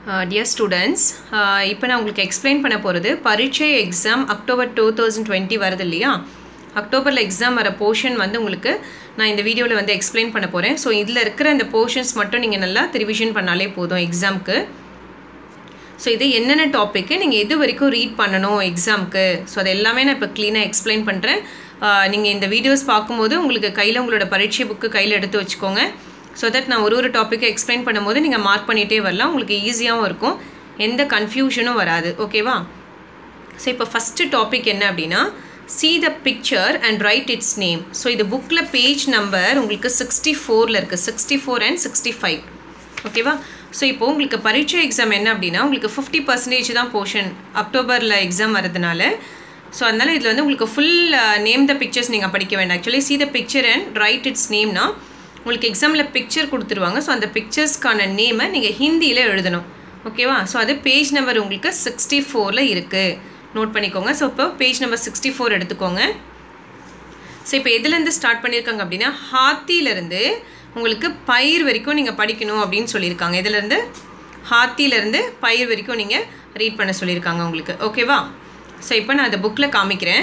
dear students இப்போ நான் உங்களுக்கு எக்ஸ்பிளைன் பண்ண போகிறது பரீட்சை exam October two thousand twenty வருது இல்லையா அக்டோபரில் எக்ஸாம் வர போர்ஷன் வந்து உங்களுக்கு நான் இந்த வீடியோவில் வந்து எக்ஸ்பிளைன் பண்ண போகிறேன் ஸோ இதில் இருக்கிற இந்த போர்ஷன்ஸ் மட்டும் நீங்கள் நல்லா ரிவிஷன் பண்ணாலே போதும் எக்ஸாமுக்கு ஸோ இது என்னென்ன டாப்பிக்கு நீங்கள் எது வரைக்கும் ரீட் பண்ணணும் எக்ஸாமுக்கு ஸோ அது எல்லாமே நான் இப்போ க்ளீனாக எக்ஸ்பிளைன் பண்ணுறேன் நீங்கள் இந்த வீடியோஸ் பார்க்கும்போது உங்களுக்கு கையில் உங்களோட பரீட்சை புக்கு கையில் எடுத்து வச்சுக்கோங்க ஸோ தட் நான் ஒரு ஒரு டாப்பிக்கை எக்ஸ்பிளைன் பண்ணும்போது நீங்கள் மார்க் பண்ணிகிட்டே வரலாம் உங்களுக்கு ஈஸியாகவும் இருக்கும் எந்த கன்ஃபியூஷனும் வராது ஓகேவா ஸோ இப்போ ஃபஸ்ட்டு டாபிக் என்ன அப்படின்னா see the picture and write its name so இது புக்கில் பேஜ் நம்பர் உங்களுக்கு சிக்ஸ்டி ஃபோரில் இருக்குது sixty four and sixty five ஓகேவா ஸோ இப்போ உங்களுக்கு பரீட்சை எக்ஸாம் என்ன அப்படின்னா உங்களுக்கு ஃபிஃப்டி பர்சன்டேஜ் தான் போர்ஷன் அக்டோபரில் எக்ஸாம் வரதுனால ஸோ அதனால் இதில் வந்து உங்களுக்கு ஃபுல் நேம் த பிக்சர்ஸ் நீங்கள் படிக்க வேண்டாம் actually see the picture and write its நேம்னா உங்களுக்கு எக்ஸாமில் பிக்சர் கொடுத்துருவாங்க ஸோ அந்த பிக்சர்ஸ்க்கான நேமை நீங்கள் ஹிந்தியில் எழுதணும் ஓகேவா ஸோ அது பேஜ் நம்பர் உங்களுக்கு சிக்ஸ்டி ஃபோரில் இருக்குது நோட் பண்ணிக்கோங்க ஸோ இப்போ பேஜ் நம்பர் சிக்ஸ்டி ஃபோர் எடுத்துக்கோங்க ஸோ இப்போ எதுலேருந்து ஸ்டார்ட் பண்ணியிருக்காங்க அப்படின்னா ஹாத்தியிலேருந்து உங்களுக்கு பயிர் வரைக்கும் நீங்கள் படிக்கணும் அப்படின்னு சொல்லியிருக்காங்க இதுலேருந்து ஹாத்தியிலேருந்து பயிர் வரைக்கும் நீங்கள் ரீட் பண்ண சொல்லியிருக்காங்க உங்களுக்கு ஓகேவா ஸோ இப்போ நான் அந்த புக்கில் காமிக்கிறேன்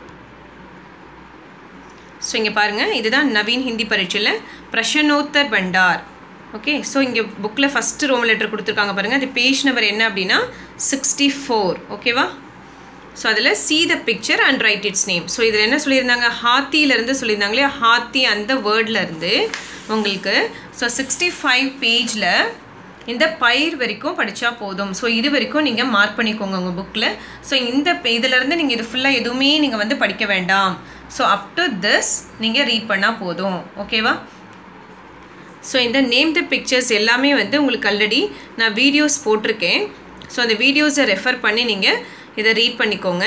ஸோ இங்கே பாருங்கள் இதுதான் நவீன் ஹிந்தி பரீட்சையில் பிரஷனோத்தர் பண்டார் ஓகே ஸோ இங்கே புக்கில் ஃபஸ்ட்டு ரோம் லெட்டர் கொடுத்துருக்காங்க பாருங்கள் அது பேஜ் நம்பர் என்ன அப்படின்னா சிக்ஸ்டி ஃபோர் ஓகேவா ஸோ அதில் see the picture and write its name so இதில் என்ன சொல்லியிருந்தாங்க ஹாத்தியிலேருந்து சொல்லியிருந்தாங்க இல்லையா ஹாத்தி அந்த வேர்ட்லேருந்து உங்களுக்கு ஸோ சிக்ஸ்டி ஃபைவ் பேஜில் இந்த பயிர் வரைக்கும் படித்தா போதும் ஸோ இது வரைக்கும் நீங்கள் மார்க் பண்ணிக்கோங்க உங்கள் புக்கில் ஸோ இந்த இதிலேருந்து நீங்கள் இது ஃபுல்லாக எதுவுமே நீங்கள் வந்து படிக்க வேண்டாம் ஸோ அப் டு திஸ் நீங்கள் ரீட் பண்ணால் போதும் ஓகேவா ஸோ இந்த நேம் த பிக்சர்ஸ் எல்லாமே வந்து உங்களுக்கு ஆல்ரெடி நான் வீடியோஸ் போட்டிருக்கேன் ஸோ அந்த வீடியோஸை ரெஃபர் பண்ணி நீங்கள் இதை ரீட் பண்ணிக்கோங்க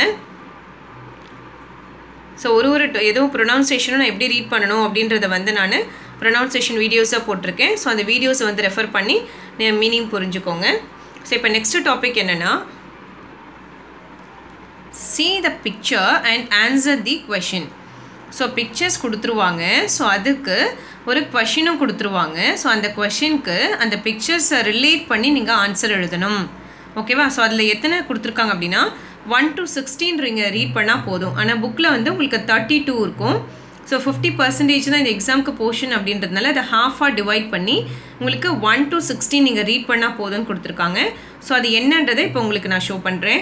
ஸோ ஒரு ஒரு எதுவும் ப்ரொனவுன்சேஷனும் நான் எப்படி ரீட் பண்ணணும் அப்படின்றத வந்து நான் ப்ரொனவுன்சேஷன் வீடியோஸாக போட்டிருக்கேன் ஸோ அந்த வீடியோஸை வந்து ரெஃபர் பண்ணி மீனிங் புரிஞ்சுக்கோங்க ஸோ இப்போ நெக்ஸ்ட் டாபிக் என்னென்னா see the picture and answer the question so pictures கொடுத்துருவாங்க ஸோ அதுக்கு ஒரு கொஷினும் கொடுத்துருவாங்க ஸோ அந்த கொஷினுக்கு அந்த பிக்சர்ஸை ரிலேட் பண்ணி நீங்கள் ஆன்சர் எழுதணும் ஓகேவா ஸோ அதில் எத்தனை கொடுத்துருக்காங்க அப்படின்னா ஒன் டு சிக்ஸ்டீன் நீங்கள் ரீட் பண்ணால் போதும் ஆனால் புக்கில் வந்து உங்களுக்கு தேர்ட்டி டூ இருக்கும் ஸோ ஃபிஃப்டி பர்சன்டேஜ் தான் இந்த எக்ஸாமுக்கு போர்ஷன் அப்படின்றதுனால அதை ஹாஃபாக டிவைட் பண்ணி உங்களுக்கு ஒன் டு சிக்ஸ்டீன் நீங்கள் ரீட் பண்ணால் போதும்னு கொடுத்துருக்காங்க ஸோ அது என்னன்றதை இப்போ உங்களுக்கு நான் ஷோ பண்ணுறேன்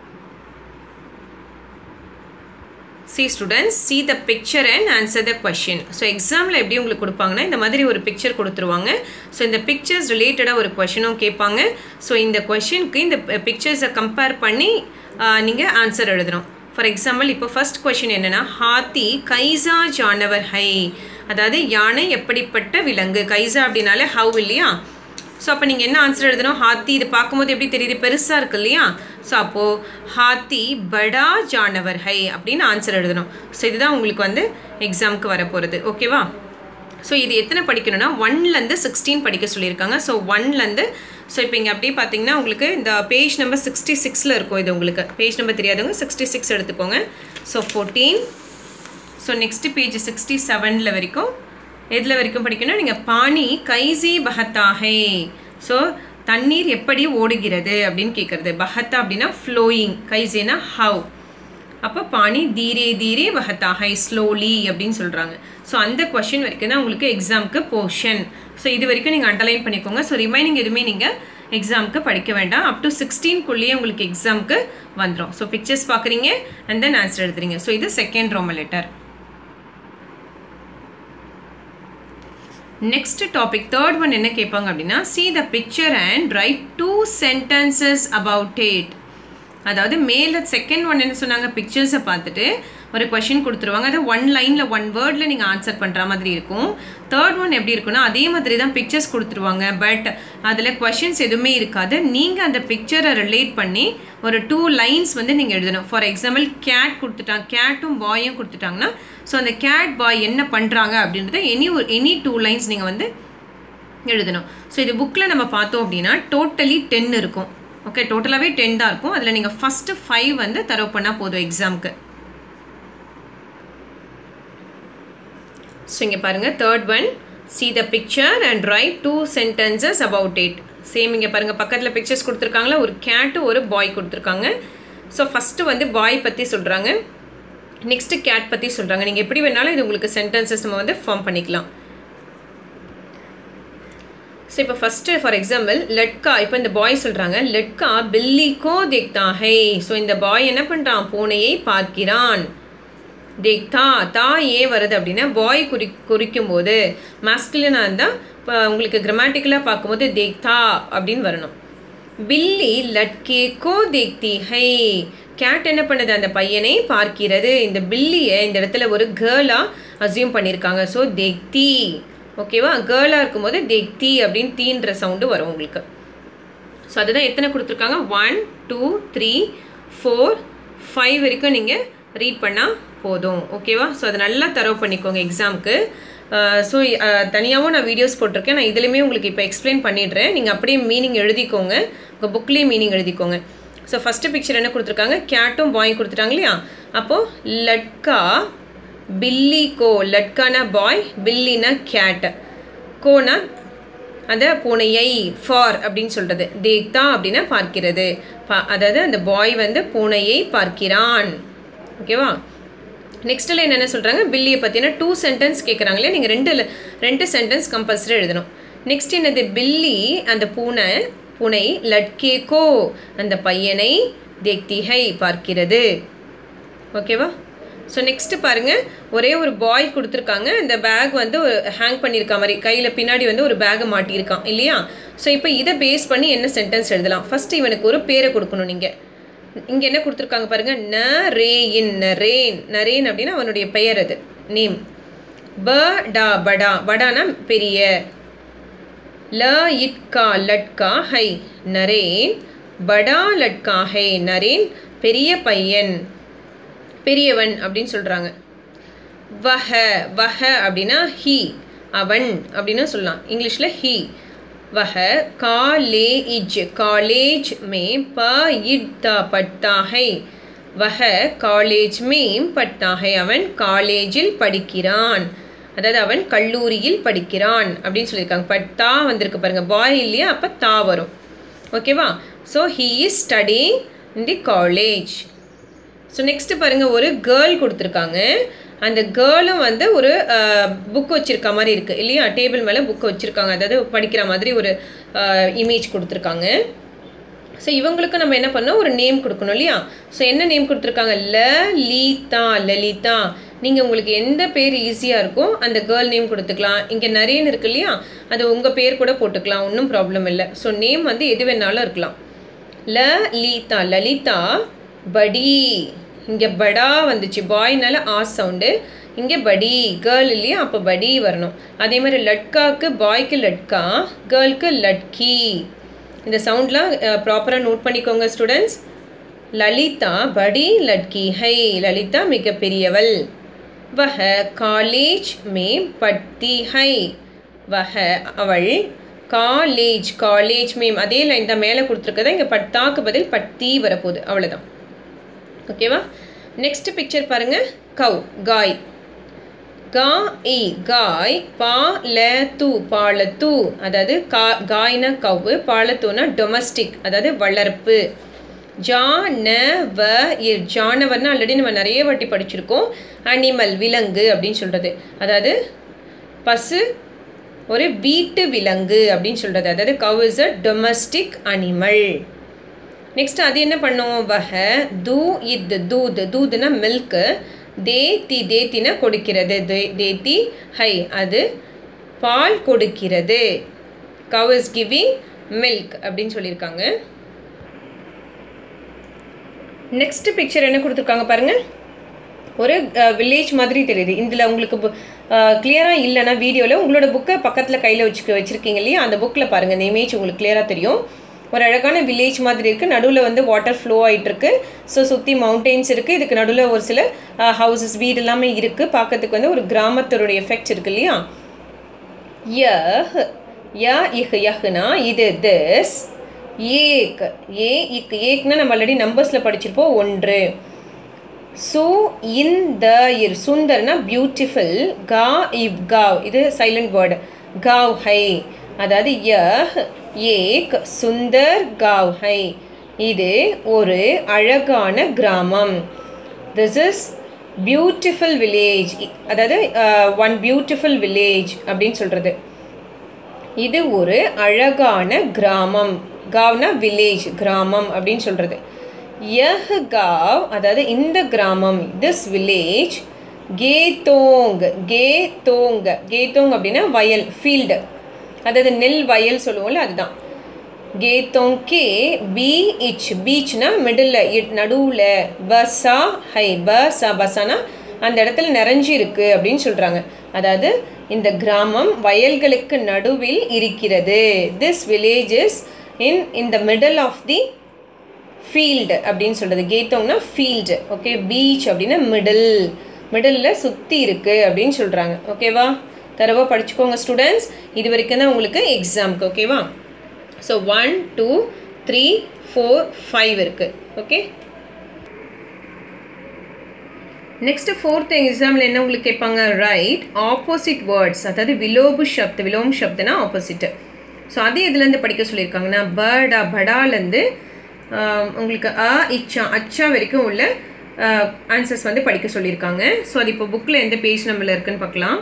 see students see the picture and answer the question so எக்ஸாமில் எப்படி உங்களுக்கு கொடுப்பாங்கன்னா இந்த மாதிரி ஒரு பிக்சர் கொடுத்துருவாங்க ஸோ இந்த பிக்சர்ஸ் ரிலேட்டடாக ஒரு கொஷினும் கேட்பாங்க ஸோ இந்த கொஷினுக்கு இந்த பிக்சர்ஸை கம்பேர் பண்ணி நீங்கள் ஆன்சர் எழுதணும் ஃபார் எக்ஸாம்பிள் இப்போ ஃபர்ஸ்ட் கொஷின் என்னென்னா ஹாத்தி கைசா ஜானவர் ஹை அதாவது யானை எப்படிப்பட்ட விலங்கு கைசா அப்படின்னாலே ஹவ் இல்லையா ஸோ அப்போ நீங்கள் என்ன ஆன்சர் எழுதணும் ஹாத்தி இது பார்க்கும்போது எப்படி தெரியுது பெருசாக இருக்கு இல்லையா ஸோ அப்போது ஹாத்தி படா ஜானவர் ஹை அப்படின்னு ஆன்சர் எழுதணும் ஸோ இதுதான் உங்களுக்கு வந்து எக்ஸாமுக்கு வரப்போகிறது ஓகேவா ஸோ இது எத்தனை படிக்கணும்னா ஒன்லேருந்து சிக்ஸ்டீன் படிக்க சொல்லியிருக்காங்க ஸோ ஒன்லேருந்து ஸோ இப்போ இங்கே அப்படியே பார்த்தீங்கன்னா உங்களுக்கு இந்த பேஜ் நம்பர் சிக்ஸ்டி சிக்ஸில் இருக்கும் இது உங்களுக்கு பேஜ் நம்பர் தெரியாதவங்க சிக்ஸ்டி சிக்ஸ் எடுத்துக்கோங்க so fourteen so next page sixty செவனில் வரைக்கும் எதில் வரைக்கும் படிக்கணும் நீங்கள் பாணி கைசி பஹத்தாஹே ஸோ தண்ணீர் எப்படி ஓடுகிறது அப்படின்னு கேட்குறது பஹத்தா அப்படின்னா ஃப்ளோயிங் கைசேனா ஹவ் அப்போ பாணி தீரே தீரே வஹத்தாஹை ஸ்லோலி அப்படின்னு சொல்கிறாங்க ஸோ அந்த கொஷின் வரைக்கும் தான் உங்களுக்கு எக்ஸாமுக்கு போர்ஷன் ஸோ இது வரைக்கும் நீங்கள் அண்டர்லைன் பண்ணிக்கோங்க ஸோ ரிமைனிங் எதுவுமே நீங்கள் எக்ஸாமுக்கு படிக்க வேண்டாம் அப் டு சிக்ஸ்டீன்குள்ளேயே உங்களுக்கு எக்ஸாமுக்கு வந்துடும் ஸோ பிக்சர்ஸ் பார்க்குறீங்க அண்ட் தென் ஆன்சர் எழுதுறீங்க ஸோ இது second Roman letter next topic third one என்ன கேட்பாங்க அப்படின்னா see the picture and write two sentences about it அதாவது மேலே செகண்ட் ஒன் என்ன சொன்னாங்க பிக்சர்ஸை பார்த்துட்டு ஒரு கொஷின் கொடுத்துருவாங்க அது ஒன் லைனில் ஒன் வேர்டில் நீங்கள் ஆன்சர் பண்ணுற மாதிரி இருக்கும் தேர்ட் ஒன் எப்படி இருக்குன்னா அதே மாதிரி தான் பிக்சர்ஸ் கொடுத்துருவாங்க பட் அதில் கொஷின்ஸ் எதுவுமே இருக்காது நீங்கள் அந்த பிக்சரை ரிலேட் பண்ணி ஒரு டூ லைன்ஸ் வந்து நீங்கள் எழுதணும் ஃபார் எக்ஸாம்பிள் கேட் கொடுத்துட்டாங்க கேட்டும் பாயும் கொடுத்துட்டாங்கன்னா ஸோ அந்த கேட் பாய் என்ன பண்ணுறாங்க அப்படின்றத எனி ஒரு எனி டூ லைன்ஸ் நீங்கள் வந்து எழுதணும் ஸோ இது புக்கில் நம்ம பார்த்தோம் அப்படின்னா டோட்டலி டென் இருக்கும் ஓகே டோட்டலாகவே டென் தான் இருக்கும் அதில் நீங்கள் ஃபஸ்ட்டு ஃபைவ் வந்து தரவு பண்ணால் போதும் எக்ஸாமுக்கு ஸோ இங்கே பாருங்கள் third one see the picture and write two sentences about it same இங்கே பாருங்கள் பக்கத்தில் பிக்சர்ஸ் கொடுத்துருக்காங்களா ஒரு கேட்டு ஒரு பாய் கொடுத்துருக்காங்க ஸோ ஃபஸ்ட்டு வந்து பாய் பற்றி சொல்கிறாங்க நெக்ஸ்ட்டு கேட் பற்றி சொல்கிறாங்க நீங்கள் எப்படி வேணாலும் இது உங்களுக்கு சென்டென்சஸ் நம்ம வந்து ஃபார்ம் பண்ணிக்கலாம் ஸோ இப்போ ஃபஸ்ட்டு ஃபார் எக்ஸாம்பிள் லட்கா இப்போ இந்த பாய் சொல்கிறாங்க லட்கா பில்லிக்கோ தேக்தா ஹை ஸோ இந்த பாய் என்ன பண்ணுறான் பூனையை பார்க்கிறான் தேக்தா தா ஏன் வருது அப்படின்னா பாய் குறி குறிக்கும் போது மாஸ்குலினாக இருந்தால் இப்போ உங்களுக்கு கிராமட்டிக்கலாக பார்க்கும்போது தேக்தா அப்படின்னு வரணும் பில்லி லட்கே கோ தேக்தி ஹை கேட் என்ன பண்ணுது அந்த பையனை பார்க்கிறது இந்த பில்லியை இந்த இடத்துல ஒரு கேர்ளாக அசியூம் பண்ணியிருக்காங்க ஸோ தேக்தி ஓகேவா கேர்ளாக இருக்கும்போது தேக்தி அப்படின்னு தீன்ற சவுண்டு வரும் உங்களுக்கு ஸோ அதுதான் எத்தனை கொடுத்துருக்காங்க one two three four five வரைக்கும் நீங்கள் ரீட் பண்ணால் போதும் ஓகேவா ஸோ அதை நல்லா தரவு பண்ணிக்கோங்க எக்ஸாமுக்கு ஸோ தனியாகவும் நான் வீடியோஸ் போட்டிருக்கேன் நான் இதுலேயுமே உங்களுக்கு இப்போ எக்ஸ்பிளைன் பண்ணிடுறேன் நீங்கள் அப்படியே மீனிங் எழுதிக்கோங்க உங்கள் புக்லேயே மீனிங் எழுதிக்கோங்க ஸோ ஃபஸ்ட்டு பிக்சர் என்ன கொடுத்துருக்காங்க கேட்டும் பாய் கொடுத்துட்டாங்க இல்லையா அப்போது லட்கா பில்லி கோ லட்கானா பாய் பில்லினா கேட் கோனா அந்த பூனையை ஃபார் அப்படின்னு சொல்கிறது தேக்தா அப்படின்னா பார்க்கிறது பா அதாவது அந்த பாய் வந்து பூனையை பார்க்கிறான் ஓகேவா நெக்ஸ்ட்டில் என்னென்ன சொல்கிறாங்க பில்லியை பற்றினா டூ சென்டென்ஸ் கேட்குறாங்களே நீங்கள் ரெண்டு ரெண்டு சென்டென்ஸ் கம்பல்சரி எழுதணும் நெக்ஸ்ட் என்னது பில்லி அந்த பூனை பூனை லட்கேகோ அந்த பையனை தேக்திகை பார்க்கிறது ஓகேவா ஸோ நெக்ஸ்ட்டு பாருங்கள் ஒரே ஒரு பாய் கொடுத்துருக்காங்க இந்த பேக் வந்து ஒரு ஹேங் பண்ணியிருக்க மாதிரி கையில் பின்னாடி வந்து ஒரு பேக்கை மாட்டியிருக்கான் இல்லையா ஸோ இப்போ இதை பேஸ் பண்ணி என்ன சென்டென்ஸ் எழுதலாம் ஃபஸ்ட்டு இவனுக்கு ஒரு பேரை கொடுக்கணும் நீங்கள் இங்கே என்ன கொடுத்துருக்காங்க பாருங்க ந ரே இன் நரேன் நரேன் அப்படின்னா அவனுடைய பெயர் அது நேம் ப டா படா படானா பெரிய ல இட்கா லட்கா ஹை நரேன் படா லட்கா ஹை நரேன் பெரிய பையன் பெரியவன் அப்படின்னு சொல்கிறாங்க வஹ வஹ அப்படின்னா ஹி அவன் அப்படின்னு சொல்லலாம் இங்கிலீஷில் ஹி वह कॉलेज कॉलेज में पढ़ता पढ़ता है वह காலேஜ் மேம் பட்டா ஹை அவன் காலேஜில் படிக்கிறான் அதாவது அவன் கல்லூரியில் படிக்கிறான் அப்படின்னு சொல்லியிருக்காங்க பட்டா வந்திருக்கு பாருங்க பாய் இல்லையா அப்போ தா வரும் ஓகேவா so he is studying in the college so next பாருங்கள் ஒரு கேர்ள் கொடுத்துருக்காங்க அந்த கேர்ளும் வந்து ஒரு புக் வச்சுருக்க மாதிரி இருக்குது இல்லையா டேபிள் மேலே புக் வச்சுருக்காங்க அதாவது படிக்கிற மாதிரி ஒரு இமேஜ் கொடுத்துருக்காங்க ஸோ இவங்களுக்கு நம்ம என்ன பண்ணோம் ஒரு நேம் கொடுக்கணும் இல்லையா ஸோ என்ன நேம் கொடுத்துருக்காங்க ல லீதா லலிதா நீங்கள் உங்களுக்கு எந்த பேர் ஈஸியாக இருக்கோ அந்த கேர்ள் நேம் கொடுத்துக்கலாம் இங்கே நிறைய இருக்கு இல்லையா அது உங்கள் பேர் கூட போட்டுக்கலாம் ஒன்றும் ப்ராப்ளம் இல்லை ஸோ நேம் வந்து எது வேணாலும் இருக்கலாம் ல லீதா லலிதா படி இங்கே படா வந்துச்சு பாய்னால ஆ சவுண்டு இங்கே படி கேர்ள் இல்லையா அப்போ படி வரணும் அதே மாதிரி லட்காவுக்கு பாய்க்கு லட்கா கேர்ளுக்கு லட்கி இந்த சவுண்ட்லாம் ப்ராப்பராக நோட் பண்ணிக்கோங்க ஸ்டூடெண்ட்ஸ் லலிதா படி லட்கி ஹை லலிதா மிகப்பெரியவள் வஹ காலேஜ் மே பட்டி ஹை வஹ அவள் காலேஜ் காலேஜ் மேம் அதே லைன் தான் மேலே கொடுத்துருக்கதா இங்கே பட்டாக்கு பதில் பட்டி வரப்போகுது அவ்வளோதான் ஓகேவா நெக்ஸ்ட் பிக்சர் பாருங்க கவ் காய் கா இ காய் பா ல து பாலத்து அதாவது கா காய்னா கவு பாலத்துனா டொமஸ்டிக் அதாவது வளர்ப்பு ஜா ந வ இர் ஜானவர்னா ஆல்ரெடி நம்ம நிறைய வாட்டி படிச்சிருக்கோம் அனிமல் விலங்கு அப்படின்னு சொல்கிறது அதாவது பசு ஒரு வீட்டு விலங்கு அப்படின்னு சொல்கிறது அதாவது cow is a domestic animal next அது என்ன பண்ணும் வஹ தூ இத் தூத் தூதுனா மில்க்கு தேத்தி தேத்தினா கொடுக்கிறது தேத்தி ஹை அது பால் கொடுக்கிறது கவ் இஸ் கிவிங் மில்க் அப்படின்னு சொல்லியிருக்காங்க நெக்ஸ்ட் பிக்சர் என்ன கொடுத்துருக்காங்க பாருங்கள் ஒரு வில்லேஜ் மாதிரி தெரியுது இதில் உங்களுக்கு கிளியராக இல்லைன்னா வீடியோவில் உங்களோட புக்கை பக்கத்தில் கையில் வச்சுக்க வச்சுருக்கீங்க இல்லையா அந்த புக்கில் பாருங்கள் இந்த இமேஜ் உங்களுக்கு கிளியராக தெரியும் ஒரு அழகான வில்லேஜ் மாதிரி இருக்குது நடுவில் வந்து வாட்டர் ஃப்ளோ ஆகிட்டுருக்கு ஸோ சுற்றி மவுண்டெயின்ஸ் இருக்குது இதுக்கு நடுவில் ஒரு சில ஹவுசஸ் வீடு எல்லாமே இருக்குது பார்க்கறதுக்கு வந்து ஒரு கிராமத்தோடைய எஃபெக்ட்ஸ் இருக்கு இல்லையா யஹ் யா இஹ் யஹ்னா இது திஸ் ஏக் ஏ இக் ஏக்னா நம்ம ஆல்ரெடி நம்பர்ஸில் படிச்சிருப்போம் ஒன்று சு இன் த இர் சுந்தர்னா பியூட்டிஃபுல் கா இவ் காவ் இது சைலண்ட் வேர்டு गाँव है அதாவது யஹ் ஏக் சுந்தர் காவ் ஹை இது ஒரு அழகான கிராமம் திஸ் இஸ் பியூட்டிஃபுல் வில்லேஜ் அதாவது ஒன் பியூட்டிஃபுல் வில்லேஜ் அப்படின்னு சொல்கிறது இது ஒரு அழகான கிராமம் காவ்னா வில்லேஜ் கிராமம் அப்படின்னு சொல்கிறது யஹ் காவ் அதாவது இந்த கிராமம் திஸ் வில்லேஜ் கேத்தோங் கேத்தோங் கேத்தோங் அப்படின்னா வயல் ஃபீல்டு அதாவது நெல் வயல் சொல்லுவோம்ல அதுதான் கேத்தோங் கே பி இச் பீச்னா மிடில் நடுவில் பஸ்ஸா ஹை பஸ்ஸா பஸ்ஸானா அந்த இடத்துல நிறைஞ்சி இருக்கு அப்படின்னு சொல்கிறாங்க அதாவது இந்த கிராமம் வயல்களுக்கு நடுவில் இருக்கிறது this village is in in the middle of the field அப்படின்னு சொல்கிறது கேத்தோங்னா ஃபீல்டு ஓகே பீச் அப்படின்னா மிடில் மிடில் சுற்றி இருக்குது அப்படின்னு சொல்கிறாங்க ஓகேவா தரவா படிச்சுக்கோங்க ஸ்டூடெண்ட்ஸ் இது வரைக்கும் தான் உங்களுக்கு எக்ஸாமுக்கு ஓகேவா so one two three four five இருக்குது ஓகே நெக்ஸ்ட் ஃபோர்த் எக்ஸாமில் என்ன உங்களுக்கு கேட்பாங்க ரைட் ஆப்போசிட் வேர்ட்ஸ் அதாவது விலோபு சப்த் விலோம் சப்துனா ஆப்போசிட்டு ஸோ அது எதுலேருந்து படிக்க சொல்லியிருக்காங்கன்னா படா படாலேருந்து உங்களுக்கு அ இச்சா அச்சா வரைக்கும் உள்ள ஆன்சர்ஸ் வந்து படிக்க சொல்லியிருக்காங்க ஸோ அது இப்போ புக்கில் எந்த பேஜ் நம்பரில் இருக்குன்னு பார்க்கலாம்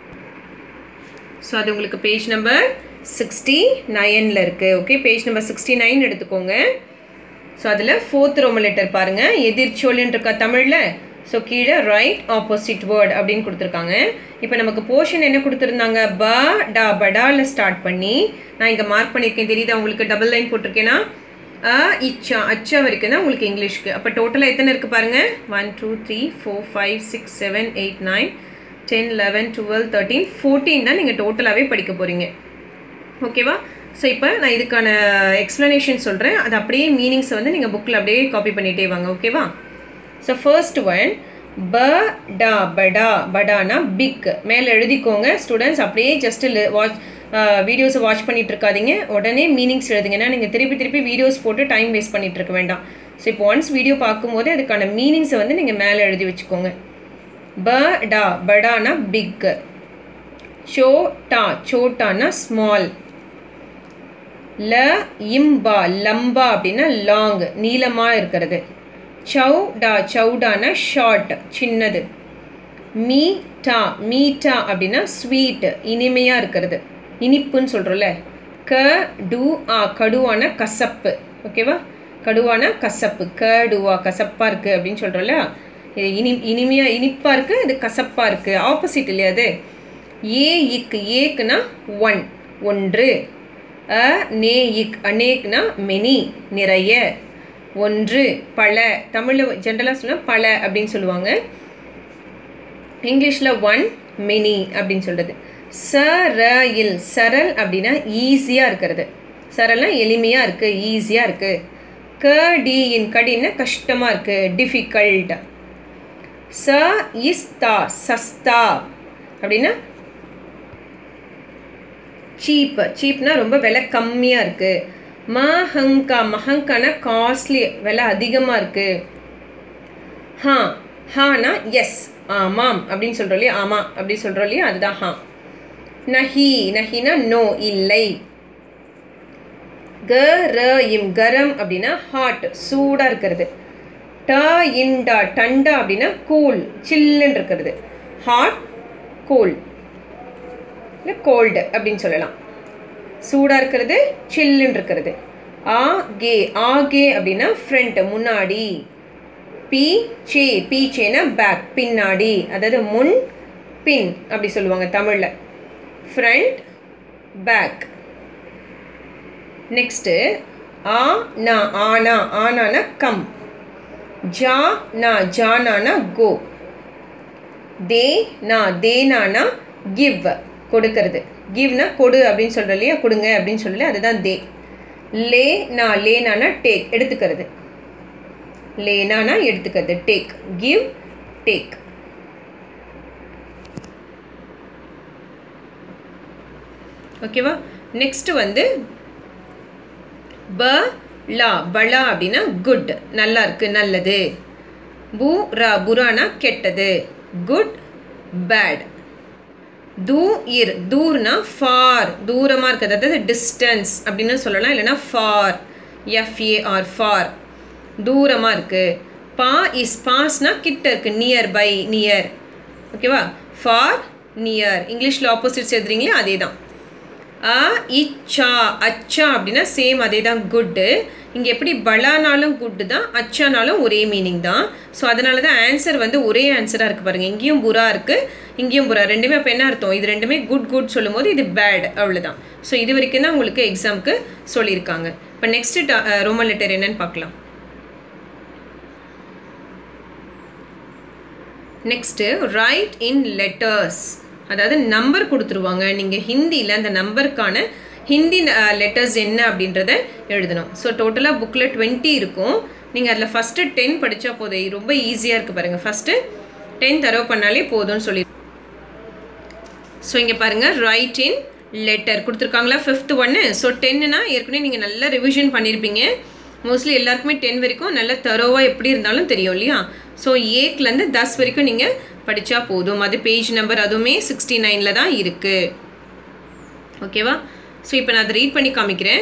ஸோ அது உங்களுக்கு பேஜ் நம்பர் சிக்ஸ்டி நைனில் இருக்குது okay page number sixty nine எடுத்துக்கோங்க ஸோ அதில் ஃபோர்த் ரோம லெட்டர் பாருங்கள் எதிர்ச்சொல்லுன்னு இருக்கா தமிழில் ஸோ கீழே ரைட் ஆப்போசிட் வேர்ட் அப்படின்னு கொடுத்துருக்காங்க இப்போ நமக்கு போர்ஷன் என்ன கொடுத்துருந்தாங்க ப டா படாவில் ஸ்டார்ட் பண்ணி நான் இங்கே மார்க் பண்ணியிருக்கேன் தெரியுதா உங்களுக்கு டபுள் லைன் போட்டிருக்கேன்னா அ இச்சா அச்சா வரைக்கும் தான் உங்களுக்கு இங்கிலீஷ்க்கு அப்போ டோட்டலாக எத்தனை இருக்குது பாருங்கள் one two three four five six seven eight nine ten eleven twelve thirteen fourteen தான் நீங்கள் டோட்டலாகவே படிக்க போகிறீங்க ஓகேவா ஸோ இப்போ நான் இதுக்கான எக்ஸ்ப்ளனேஷன் சொல்கிறேன் அது அப்படியே மீனிங்ஸை வந்து நீங்கள் புக்கில் அப்படியே காப்பி பண்ணிகிட்டே வாங்க ஓகேவா ஸோ ஃபர்ஸ்ட் ஒன் ப டா படா படானா பிக் மேலே எழுதிக்கோங்க ஸ்டூடெண்ட்ஸ் அப்படியே ஜஸ்ட் வாட்ச் வீடியோஸை வாட்ச் பண்ணிட்டு இருக்காதீங்க உடனே மீனிங்ஸ் எழுதுங்கன்னா நீங்கள் திருப்பி திருப்பி வீடியோஸ் போட்டு டைம் வேஸ்ட் பண்ணிட்டு இருக்க வேண்டாம் ஸோ இப்போ ஒன்ஸ் வீடியோ பார்க்கும்போது அதுக்கான மீனிங்ஸை வந்து நீங்கள் மேலே எழுதி வச்சுக்கோங்க ப டா படானா பிக் சோட்டா சோட்டானா ஸ்மால் ல இம்பா லம்பா அப்படின்னா லாங் நீளமாக இருக்கிறது சவுடா சவுடானா ஷார்ட் சின்னது மீட்டா மீட்டா அப்படின்னா ஸ்வீட் இனிமையாக இருக்கிறது இனிப்புன்னு சொல்கிறோம்ல க டு ஆ கடுவான கசப்பு ஓகேவா கடுவான கசப்பு கடுவா கசப்பாக இருக்குது அப்படின்னு சொல்கிறோம்ல இது இனி இனிமையாக இனிப்பாக இருக்குது இது கசப்பாக இருக்குது ஆப்போசிட் இல்லையா அது ஏ இக்கு ஏக்குனா ஒன் ஒன்று அ நே இக் அநேக்னா மெனி நிறைய ஒன்று பல தமிழில் ஜென்ரலாக சொன்னால் பல அப்படின்னு சொல்லுவாங்க இங்கிலீஷில் ஒன் மெனி அப்படின்னு சொல்கிறது ச ர இல் சரல் அப்படின்னா ஈஸியாக இருக்கிறது சரல்னா எளிமையாக இருக்குது ஈஸியாக இருக்குது க டி இன் கடின்னா கஷ்டமாக இருக்குது டிஃபிகல்ட் ச இஸ்தா சஸ்தா அப்படின்னா சீப் சீப்னா ரொம்ப விலை கம்மியாக இருக்குது மஹங்கா மஹங்கானா காஸ்ட்லி விலை அதிகமாக இருக்குது ஹா ஹானா எஸ் ஆமாம் அப்படின்னு சொல்கிறோம் இல்லையா ஆமாம் அப்படின்னு சொல்கிறோம் இல்லையா அதுதான் ஹா நஹி நஹினா நோ இல்லை க ர இம் கரம் அப்படின்னா ஹாட் சூடாக இருக்கிறது ட இன்டா டண்டா அப்படின்னா கூல் சில்லுன்னு இருக்கிறது ஹாட் கூல் இல்லை கோல்டு அப்படின்னு சொல்லலாம் சூடாக இருக்கிறது சில்லுன்னு இருக்கிறது ஆ கே ஆ கே அப்படின்னா ஃப்ரண்ட் முன்னாடி பி சே பீச்சேனா பேக் பின்னாடி அதாவது முன் பின் அப்படி சொல்லுவாங்க தமிழில் ஃப்ரண்ட் பேக் நெக்ஸ்ட்டு ஆ நா ஆனா ஆனானா கம் ஜா நா ஜானானா கோ தே நா தேனானா கிவ் கொடுக்கறது கிவ்னா கொடு அப்படின்னு சொல்கிற இல்லையா கொடுங்க அப்படின்னு சொல்லல அதுதான் தே லே நான் லேனானா டேக் எடுத்துக்கிறது லேனானா எடுத்துக்கிறது டேக் கிவ் டேக் ஓகேவா நெக்ஸ்ட் வந்து ப லா பலா அப்படின்னா குட் நல்லா இருக்கு நல்லது பூ ரா புரானா கெட்டது குட் பேட் தூ இர் தூர்னா ஃபார் தூரமாக இருக்குது அதாவது டிஸ்டன்ஸ் அப்படின்னு சொல்லலாம் இல்லைனா ஃபார் எஃப்ஏஆர் ஃபார் தூரமாக இருக்குது பா இஸ் பாஸ்னா கிட்ட இருக்குது நியர் பை நியர் ஓகேவா ஃபார் நியர் இங்கிலீஷில் ஆப்போசிட்ஸ் எழுதுறீங்களே அதே தான் அ இச்சா அச்சா அப்படின்னா சேம் அதே தான் குட்டு இங்கே எப்படி பலானாலும் குட்டு தான் அச்சானாலும் ஒரே மீனிங் தான் ஸோ அதனால தான் ஆன்சர் வந்து ஒரே ஆன்சராக இருக்குது பாருங்கள் இங்கேயும் புறா இருக்குது இங்கேயும் புறா ரெண்டுமே அப்போ என்ன அர்த்தம் இது ரெண்டுமே குட் குட் சொல்லும் போது இது பேட் அவ்வளோதான் ஸோ இது வரைக்கும் தான் உங்களுக்கு எக்ஸாமுக்கு சொல்லியிருக்காங்க இப்போ நெக்ஸ்ட்டு ரோமன் லெட்டர் என்னன்னு பார்க்கலாம் நெக்ஸ்ட்டு ரைட் இன் லெட்டர்ஸ் அதாவது நம்பர் கொடுத்துருவாங்க நீங்கள் ஹிந்தியில் அந்த நம்பருக்கான ஹிந்தி லெட்டர்ஸ் என்ன அப்படின்றத எழுதணும் ஸோ டோட்டலாக புக்கில் டுவெண்ட்டி இருக்கும் நீங்கள் அதில் ஃபஸ்ட்டு டென் படித்தா போதும் ரொம்ப ஈஸியாக இருக்குது பாருங்கள் ஃபஸ்ட்டு டென் தரவு பண்ணாலே போதும்னு சொல்லி ஸோ இங்கே பாருங்கள் ரைட் இன் லெட்டர் கொடுத்துருக்காங்களா ஃபிஃப்த் ஒன்று ஸோ டென்னுனா ஏற்கனவே நீங்கள் நல்லா ரிவிஷன் பண்ணியிருப்பீங்க மோஸ்ட்லி எல்லாருக்குமே டென் வரைக்கும் நல்ல தரோவாக எப்படி இருந்தாலும் தெரியும் இல்லையா ஸோ ஏக்லேருந்து தஸ் வரைக்கும் நீங்கள் படித்தா போதும் அது பேஜ் நம்பர் அதுவுமே சிக்ஸ்டி நைனில் தான் இருக்குது ஓகேவா ஸோ இப்போ நான் அதை ரீட் பண்ணி காமிக்கிறேன்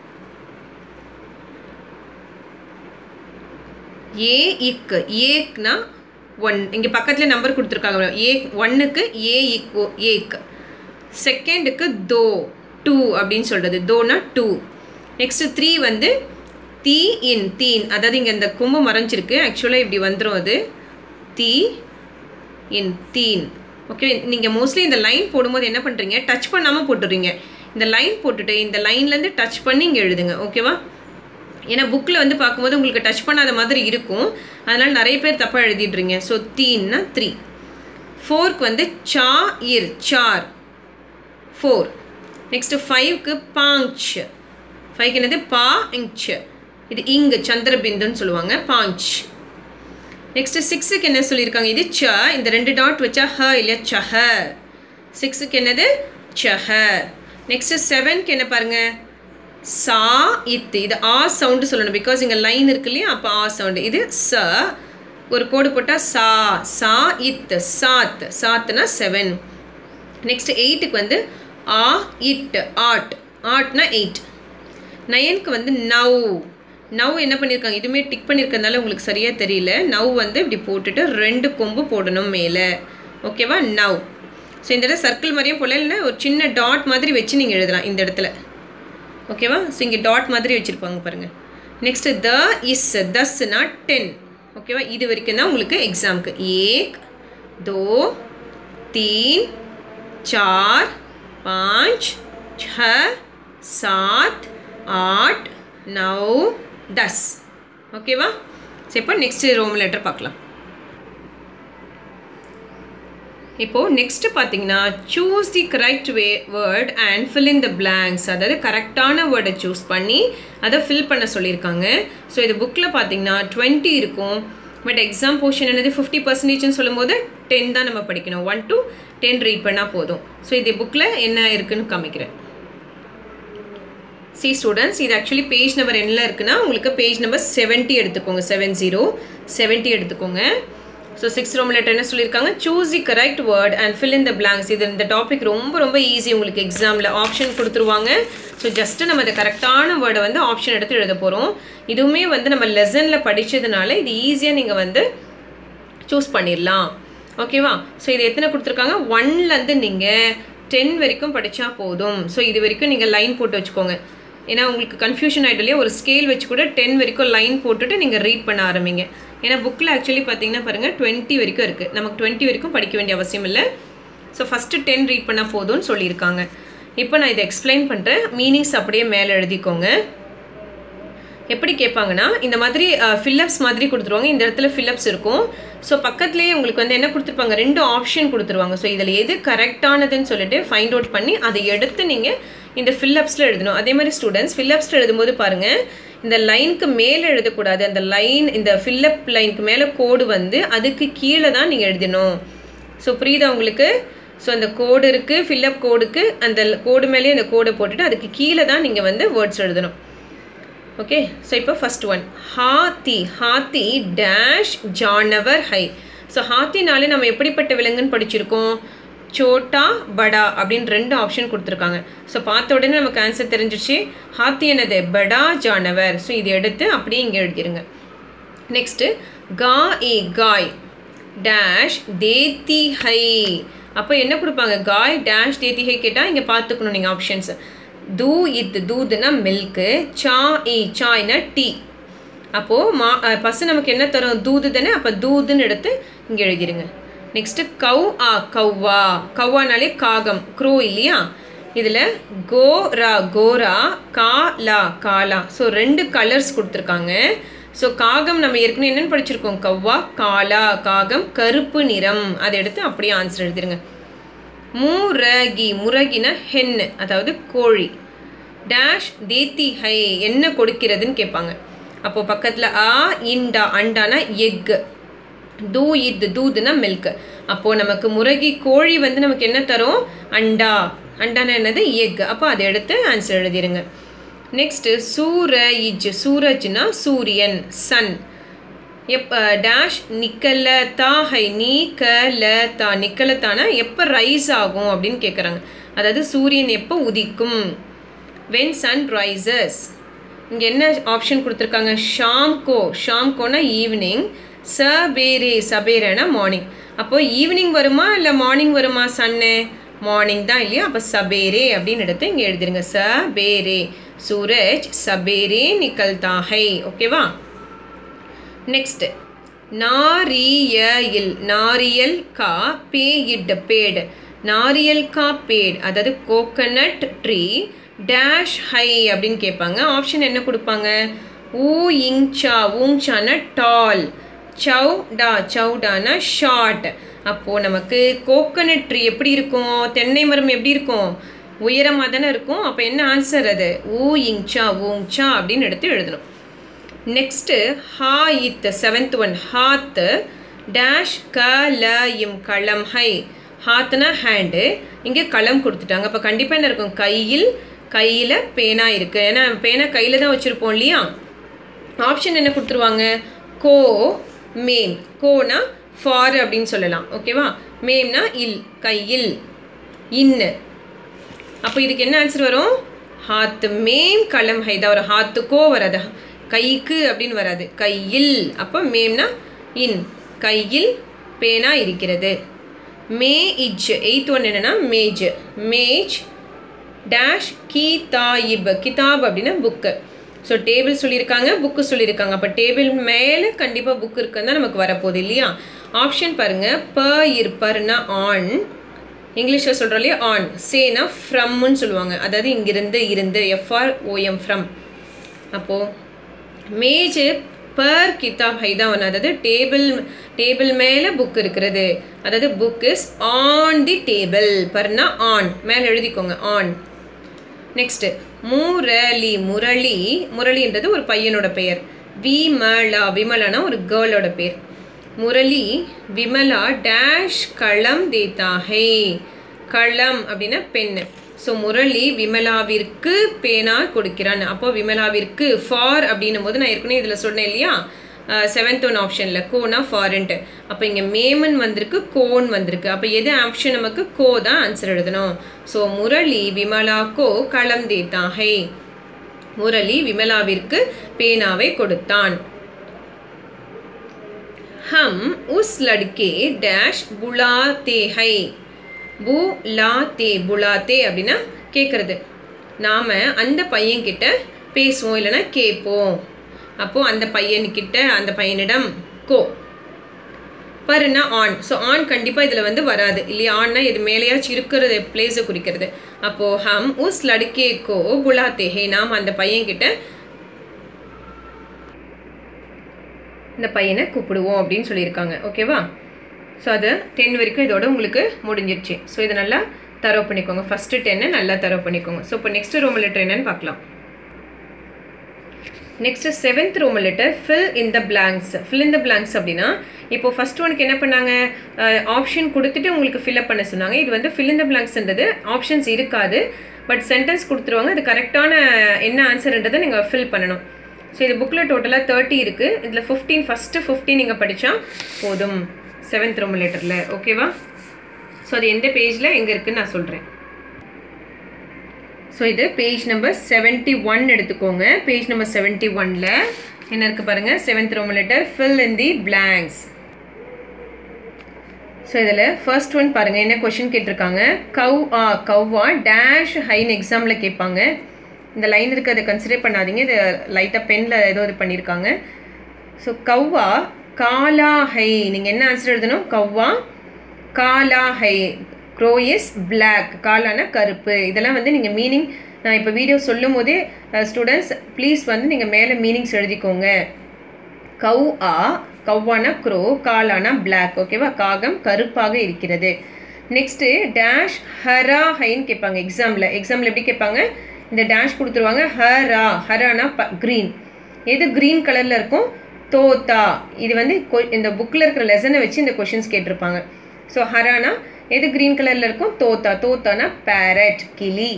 ஏ இக்கு ஏக்னா ஒன் இங்கே பக்கத்தில் நம்பர் கொடுத்துருக்காங்க ஏ ஒன்னுக்கு ஏ இக்கு ஏக் செகண்டுக்கு தோ டூ அப்படின்னு சொல்கிறது தோனா டூ நெக்ஸ்ட்டு த்ரீ வந்து தீ இன் தீன் அதாவது இங்கே இந்த கும்பு மறைஞ்சிருக்கு ஆக்சுவலாக இப்படி வந்துடும் அது தீ இன் தீன் ஓகே நீங்கள் மோஸ்ட்லி இந்த லைன் போடும்போது என்ன பண்ணுறீங்க டச் பண்ணாமல் போட்டுடுறீங்க இந்த லைன் போட்டுட்டு இந்த லைன்லேருந்து டச் பண்ணி இங்கே எழுதுங்க ஓகேவா ஏன்னா புக்கில் வந்து பார்க்கும்போது உங்களுக்கு டச் பண்ணாத மாதிரி இருக்கும் அதனால் நிறைய பேர் தப்பாக எழுதிடுறீங்க ஸோ தீன்னா த்ரீ ஃபோர்க்கு வந்து சா இர் சார் ஃபோர் நெக்ஸ்ட்டு ஃபைவ்க்கு பாஞ்ச் ஃபைவ்க்கு என்னது பா இங்ச் இது இங்கு சந்திரபிந்துன்னு சொல்லுவாங்க பாஞ்ச் நெக்ஸ்ட்டு சிக்ஸுக்கு என்ன சொல்லியிருக்காங்க இது ச இந்த ரெண்டு டாட் வச்சா ஹ இல்லையா சஹ சிக்ஸுக்கு என்னது சஹ நெக்ஸ்ட்டு செவன்க்கு என்ன பாருங்கள் சா இத்து இது ஆ சவுண்டு சொல்லணும் பிகாஸ் இங்கே லைன் இருக்கு இல்லையா அப்போ ஆ சவுண்டு இது ச ஒரு கோடு போட்டால் சா சா இத் சாத் சாத்துனா செவன் நெக்ஸ்ட் எயிட்டுக்கு வந்து ஆ இட் ஆட் ஆட்னா எயிட் நயனுக்கு வந்து நவ் நவ் என்ன பண்ணியிருக்காங்க இதுவுமே டிக் பண்ணியிருக்கறதுனால உங்களுக்கு சரியாக தெரியல நவ் வந்து இப்படி போட்டுட்டு ரெண்டு கொம்பு போடணும் மேலே ஓகேவா நவ் ஸோ இந்த இடத்துல சர்க்கிள் மாதிரியும் போல இல்லை ஒரு சின்ன டாட் மாதிரி வச்சு நீங்கள் எழுதலாம் இந்த இடத்துல ஓகேவா ஸோ இங்கே டாட் மாதிரி வச்சுருப்பாங்க பாருங்கள் நெக்ஸ்ட்டு த இஸ் தஸ்னா டென் ஓகேவா இது வரைக்கும் தான் உங்களுக்கு எக்ஸாமுக்கு ஏக் दो तीन चार पाँच छः सात आठ नौ दस ஓகேவா சரி இப்போ நெக்ஸ்ட் ரோம் லெட்டர் பார்க்கலாம் இப்போது நெக்ஸ்ட்டு பார்த்தீங்கன்னா சூஸ் தி கரெக்ட் வே word and fill in the blanks அதாவது கரெக்டான வேர்டை சூஸ் பண்ணி அதை ஃபில் பண்ண சொல்லியிருக்காங்க ஸோ இது புக்கில் பார்த்தீங்கன்னா டுவெண்ட்டி இருக்கும் பட் எக்ஸாம் போர்ஷன் என்னது ஃபிஃப்டி பர்சன்டேஜ்னு சொல்லும்போது டென் தான் நம்ம படிக்கணும் ஒன் டு டென் ரீட் பண்ணால் போதும் ஸோ இது புக்கில் என்ன இருக்குன்னு காமிக்கிறேன் சி ஸ்டூடெண்ட்ஸ் இது ஆக்சுவலி பேஜ் நம்பர் என்ன இருக்குன்னா உங்களுக்கு பேஜ் நம்பர் செவன்ட்டி எடுத்துக்கோங்க செவன் ஜீரோ செவன்ட்டி எடுத்துக்கோங்க ஸோ சிக்ஸ் ரோம் லெட்டர் என்ன சொல்லியிருக்காங்க choose the correct word and fill in the blanks இது இந்த டாபிக் ரொம்ப ரொம்ப ஈஸி உங்களுக்கு எக்ஸாமில் ஆப்ஷன் கொடுத்துருவாங்க ஸோ ஜஸ்ட்டு நம்ம இந்த கரெக்டான வேர்டை வந்து ஆப்ஷன் எடுத்து எழுத போகிறோம் இதுவுமே வந்து நம்ம லெசனில் படித்ததுனால இது ஈஸியாக நீங்கள் வந்து சூஸ் பண்ணிடலாம் ஓகேவா ஸோ இது எத்தனை கொடுத்துருக்காங்க ஒன்லேருந்து நீங்கள் டென் வரைக்கும் படித்தா போதும் ஸோ இது வரைக்கும் நீங்கள் லைன் போட்டு வச்சுக்கோங்க ஏன்னா உங்களுக்கு கன்ஃபியூஷன் ஆகிட்டு இல்லையா ஒரு ஸ்கேல் வச்சு கூட டென் வரைக்கும் லைன் போட்டுட்டு நீங்கள் ரீட் பண்ண ஆரம்பிங்க ஏன்னா புக்கில் ஆக்சுவலி பார்த்தீங்கன்னா பாருங்கள் டுவெண்ட்டி வரைக்கும் இருக்குது நமக்கு டுவெண்ட்டி வரைக்கும் படிக்க வேண்டிய அவசியம் இல்லை ஸோ ஃபஸ்ட்டு டென் ரீட் பண்ணால் போதும்னு சொல்லியிருக்காங்க இப்போ நான் இதை எக்ஸ்பிளைன் பண்ணுறேன் மீனிங்ஸ் அப்படியே மேலே எழுதிக்கோங்க எப்படி கேட்பாங்கன்னா இந்த மாதிரி ஃபில்லப்ஸ் மாதிரி கொடுத்துருவாங்க இந்த இடத்துல ஃபில்லப்ஸ் இருக்கும் ஸோ பக்கத்துலேயே உங்களுக்கு வந்து என்ன கொடுத்துருப்பாங்க ரெண்டு ஆப்ஷன் கொடுத்துருவாங்க ஸோ இதில் எது கரெக்டானதுன்னு சொல்லிட்டு ஃபைண்ட் அவுட் பண்ணி அதை எடுத்து நீங்கள் இந்த ஃபில்லப்ஸில் எழுதணும் அதே மாதிரி ஸ்டூடெண்ட்ஸ் ஃபில்லப்ஸில் எழுதும்போது பாருங்கள் இந்த லைனுக்கு மேலே எழுதக்கூடாது அந்த லைன் இந்த ஃபில்லப் லைனுக்கு மேலே கோடு வந்து அதுக்கு கீழே தான் நீங்கள் எழுதணும் ஸோ புரியுதா உங்களுக்கு ஸோ அந்த கோடு இருக்குது ஃபில்லப் கோடுக்கு அந்த கோடு மேலேயே அந்த கோடை போட்டுட்டு அதுக்கு கீழே தான் நீங்கள் வந்து வேர்ட்ஸ் எழுதணும் ஓகே ஸோ இப்போ ஃபஸ்ட் ஒன் ஹாத்தி ஹாத்தி டேஷ் ஜானவர் ஹை ஸோ ஹாத்தினாலே நம்ம எப்படிப்பட்ட விலங்குன்னு படிச்சிருக்கோம் சோட்டா படா அப்படின்னு ரெண்டு ஆப்ஷன் கொடுத்துருக்காங்க ஸோ பார்த்த உடனே நமக்கு ஆன்சர் தெரிஞ்சிச்சு ஹாத்தி என்னது படா ஜானவர் ஸோ இது எடுத்து அப்படியே இங்கே எழுதிருங்க நெக்ஸ்ட்டு கா ஏ காய் டேஷ் தேத்தி ஹை அப்போ என்ன கொடுப்பாங்க காய் டேஷ் தேத்தி ஹை கேட்டால் இங்கே பார்த்துக்கணும் நீங்கள் ஆப்ஷன்ஸ் தூ இத் தூதுனா மில்க்கு சா இ சாய்னா டீ அப்போது மா பசு நமக்கு என்ன தரும் தூது தானே அப்போ தூதுன்னு எடுத்து இங்கே எழுதிருங்க நெக்ஸ்ட்டு கவ் ஆ கவ்வா கவ்வானாலே காகம் க்ரோ இல்லையா இதில் கோரா கோரா கா லா காலா ஸோ ரெண்டு கலர்ஸ் கொடுத்துருக்காங்க ஸோ காகம் நம்ம ஏற்கனவே என்னென்னு படிச்சிருக்கோம் கவ்வா காலா காகம் கருப்பு நிறம் அதை எடுத்து அப்படியே ஆன்சர் எழுதிருங்க முரகி முரகின ஹென்னு அதாவது கோழி டேஷ் தேத்தி ஹை என்ன கொடுக்கிறதுன்னு கேட்பாங்க அப்போ பக்கத்தில் ஆ இண்டா அண்டானா எக் தூ இத் தூதுனா மில்க் அப்போது நமக்கு முரகி கோழி வந்து நமக்கு என்ன தரும் அண்டா அண்டானா என்னது எக் அப்போ அதை எடுத்து ஆன்சர் எழுதிருங்க நெக்ஸ்ட்டு சூரஜ் சூரஜ்னா சூரியன் சன் எப் டேஷ் நிக்கல தா ஹை நீக்கல தா நிக்கல தானா எப்போ ரைஸ் ஆகும் அப்படின்னு கேட்குறாங்க அதாவது சூரியன் எப்போ உதிக்கும் வென் சன் ரைசஸ் இங்கே என்ன ஆப்ஷன் கொடுத்துருக்காங்க ஷாம்கோ ஷாம்கோனா ஈவினிங் சபேரே சபேரேனா மார்னிங் அப்போது ஈவினிங் வருமா இல்லை மார்னிங் வருமா சன்னு மார்னிங் தான் இல்லையா அப்போ சபேரே அப்படின்னு எடுத்து இங்கே எழுதிருங்க சபேரே சூரஜ் சபேரே நிக்கல்தா ஹை ஓகேவா நெக்ஸ்ட் நாரியல் நாரியல் கா பேயிட் பேடு நாரியல் கா பேட் அதாவது கோகனட் ட்ரீ டேஷ் ஹை அப்படின்னு கேட்பாங்க ஆப்ஷன் என்ன கொடுப்பாங்க ஊ இங்சா ஊங்சான டால் சவுடா சவுடானா ஷார்ட் அப்போது நமக்கு கோகனட் ட்ரீ எப்படி இருக்கும் தென்னை மரம் எப்படி இருக்கும் உயரமாக தானே இருக்கும் அப்போ என்ன ஆன்சர் அது ஊ இங்சா ஊங்சா அப்படின்னு எடுத்து எழுதணும் நெக்ஸ்ட்டு ஹா இத் செவன்த் ஒன் ஹாத்து டேஷ் க ல இம் களம் ஹை ஹாத்துனா ஹேண்டு இங்கே களம் கொடுத்துட்டாங்க அப்போ கண்டிப்பாக என்ன இருக்கும் கையில் கையில் பேனா இருக்குது ஏன்னா பேனா கையில் தான் வச்சுருப்போம் இல்லையா ஆப்ஷன் என்ன கொடுத்துருவாங்க கோ மேம் கோனா ஃபார் அப்படின்னு சொல்லலாம் ஓகேவா மேம்னா இல் கையில் இன்னு அப்போ இதுக்கு என்ன ஆன்சர் வரும் ஹாத்து மேம் களம் ஹை தான் வரும் ஹாத்துக்கோ வராது கைக்கு அப்படின்னு வராது கையில் அப்போ மேம்னா இன் கையில் பேனா இருக்கிறது மே இஜ் எயித் ஒன் என்னென்னா மேஜ் மேஜ் டேஷ் கீதாயிப் கிதாப் அப்படின்னா புக்கு ஸோ டேபிள் சொல்லியிருக்காங்க புக்கு சொல்லியிருக்காங்க அப்போ டேபிள் மேலே கண்டிப்பாக புக் இருக்குன்னு தான் நமக்கு வரப்போகுது இல்லையா ஆப்ஷன் பாருங்கள் ப இருப்பர்னா ஆன் இங்கிலீஷில் சொல்கிறோம் இல்லையா ஆன் சேனா ஃப்ரம்னு சொல்லுவாங்க அதாவது இங்கிருந்து இருந்து எஃப்ஆர் ஓஎம் ஃப்ரம் அப்போது மேஜ் பர் கிதாப் ஹை தான் ஒன்று அதாவது டேபிள் டேபிள் மேலே புக் இருக்கிறது அதாவது book is on the table பர்னா ஆன் மேலே எழுதிக்கோங்க ஆன் நெக்ஸ்ட்டு முரளி முரளி முரளின்றது ஒரு பையனோட பெயர் விமலா விமலானா ஒரு கேர்ளோட பேர் முரளி விமலா டேஷ் களம் தேத்தா ஹே களம் அப்படின்னா பெண்ணு ஸோ முரளி விமலாவிற்கு பேனா கொடுக்கிறான் அப்போ விமலாவிற்கு ஃபார் அப்படின்னும் போது நான் ஏற்கனவே இதில் சொன்னேன் இல்லையா செவன்த் ஒன் ஆப்ஷனில் கோனா ஃபாரண்ட்டு அப்போ இங்கே மேமன் வந்திருக்கு கோன் வந்திருக்கு அப்போ எது ஆப்ஷன் நமக்கு கோ தான் ஆன்சர் எழுதணும் ஸோ முரளி விமலா கோ களம் தேத்தான் ஹை முரளி விமலாவிற்கு பேனாவை கொடுத்தான் ஹம் உஸ் லட்கே டேஷ் புலாத்தே ஹை பு லா தே புலாத்தே அப்படின்னா கேட்குறது நாம் அந்த பையன்கிட்ட பேசுவோம் இல்லைன்னா கேட்போம் அப்போது அந்த பையன்கிட்ட அந்த பையனிடம் கோ பருனா ஆன் ஸோ ஆன் கண்டிப்பாக இதில் வந்து வராது இல்லையா ஆன்னா இது மேலேயாச்சும் இருக்கிறது பிளேஸை குறிக்கிறது அப்போது ஹம் உஸ் லடுக்கே கோ புலாத்தே ஹே நாம் அந்த பையன்கிட்ட இந்த பையனை கூப்பிடுவோம் அப்படின்னு சொல்லியிருக்காங்க ஓகேவா ஸோ அது டென் வரைக்கும் இதோட உங்களுக்கு முடிஞ்சிருச்சு ஸோ இதை நல்லா தரவு பண்ணிக்கோங்க ஃபஸ்ட்டு டென்னை நல்லா தரவு பண்ணிக்கோங்க ஸோ இப்போ நெக்ஸ்ட் ரோம் லெட்டர் என்னன்னு பார்க்கலாம் next seventh Roman letter fill in the blanks fill in the blanks அப்படின்னா இப்போ ஃபஸ்ட் ஒனுக்கு என்ன பண்ணாங்க ஆப்ஷன் கொடுத்துட்டு உங்களுக்கு ஃபில்அப் பண்ண சொன்னாங்க இது வந்து ஃபில் இன் த பிளாங்க்ஸ்ன்றது ஆப்ஷன்ஸ் இருக்காது பட் சென்டென்ஸ் கொடுத்துருவாங்க அது கரெக்டான என்ன ஆன்சர்ன்றதை நீங்கள் ஃபில் பண்ணணும் ஸோ இது புக்கில் டோட்டலாக தேர்ட்டி இருக்குது இதில் ஃபிஃப்டீன் ஃபஸ்ட்டு ஃபிஃப்டீன் நீங்கள் படித்தா போதும் செவன்த் ரோம் லெட்டரில் ஓகேவா ஸோ அது எந்த பேஜில் எங்கே இருக்குன்னு நான் சொல்கிறேன் ஸோ இது பேஜ் நம்பர் செவன்ட்டி ஒன் எடுத்துக்கோங்க பேஜ் நம்பர் செவன்ட்டி ஒனில் என்ன இருக்குது பாருங்கள் seventh Roman letter fill in the blanks so இதில் ஃபர்ஸ்ட் ஒன் பாருங்கள் என்ன கொஷின் கேட்டிருக்காங்க கவ் ஆ கவ்வா டேஷ் ஹைன்னு எக்ஸாமில் கேட்பாங்க இந்த லைன் இருக்குது அதை கன்சிடர் பண்ணாதீங்க இது லைட்டாக பெனில் ஏதோ இது பண்ணியிருக்காங்க ஸோ கவ்வா காலா ஹை நீங்கள் என்ன ஆன்சர் எழுதணும் கவ்வா காலா ஹை க்ரோ இஸ் பிளாக் காலான கருப்பு இதெல்லாம் வந்து நீங்கள் மீனிங் நான் இப்போ வீடியோ சொல்லும் போதே ஸ்டூடெண்ட்ஸ் ப்ளீஸ் வந்து நீங்கள் மேலே மீனிங்ஸ் எழுதிக்கோங்க கவ் ஆ கவ்வான க்ரோ காலான பிளாக் ஓகேவா காகம் கருப்பாக இருக்கிறது நெக்ஸ்ட்டு டேஷ் ஹரா ஹைன்னு கேட்பாங்க எக்ஸாமில் எக்ஸாமில் எப்படி கேட்பாங்க இந்த டேஷ் கொடுத்துருவாங்க ஹரா ஹரானா ப க்ரீன் எது க்ரீன் கலரில் இருக்கும் தோத்தா இது வந்து இந்த புக்கில் இருக்கிற லெசனை வச்சு இந்த கொஷின்ஸ் கேட்டிருப்பாங்க ஸோ ஹரானா எது க்ரீன் கலரில் இருக்கும் தோத்தா தோத்தானா பேரட் கிளி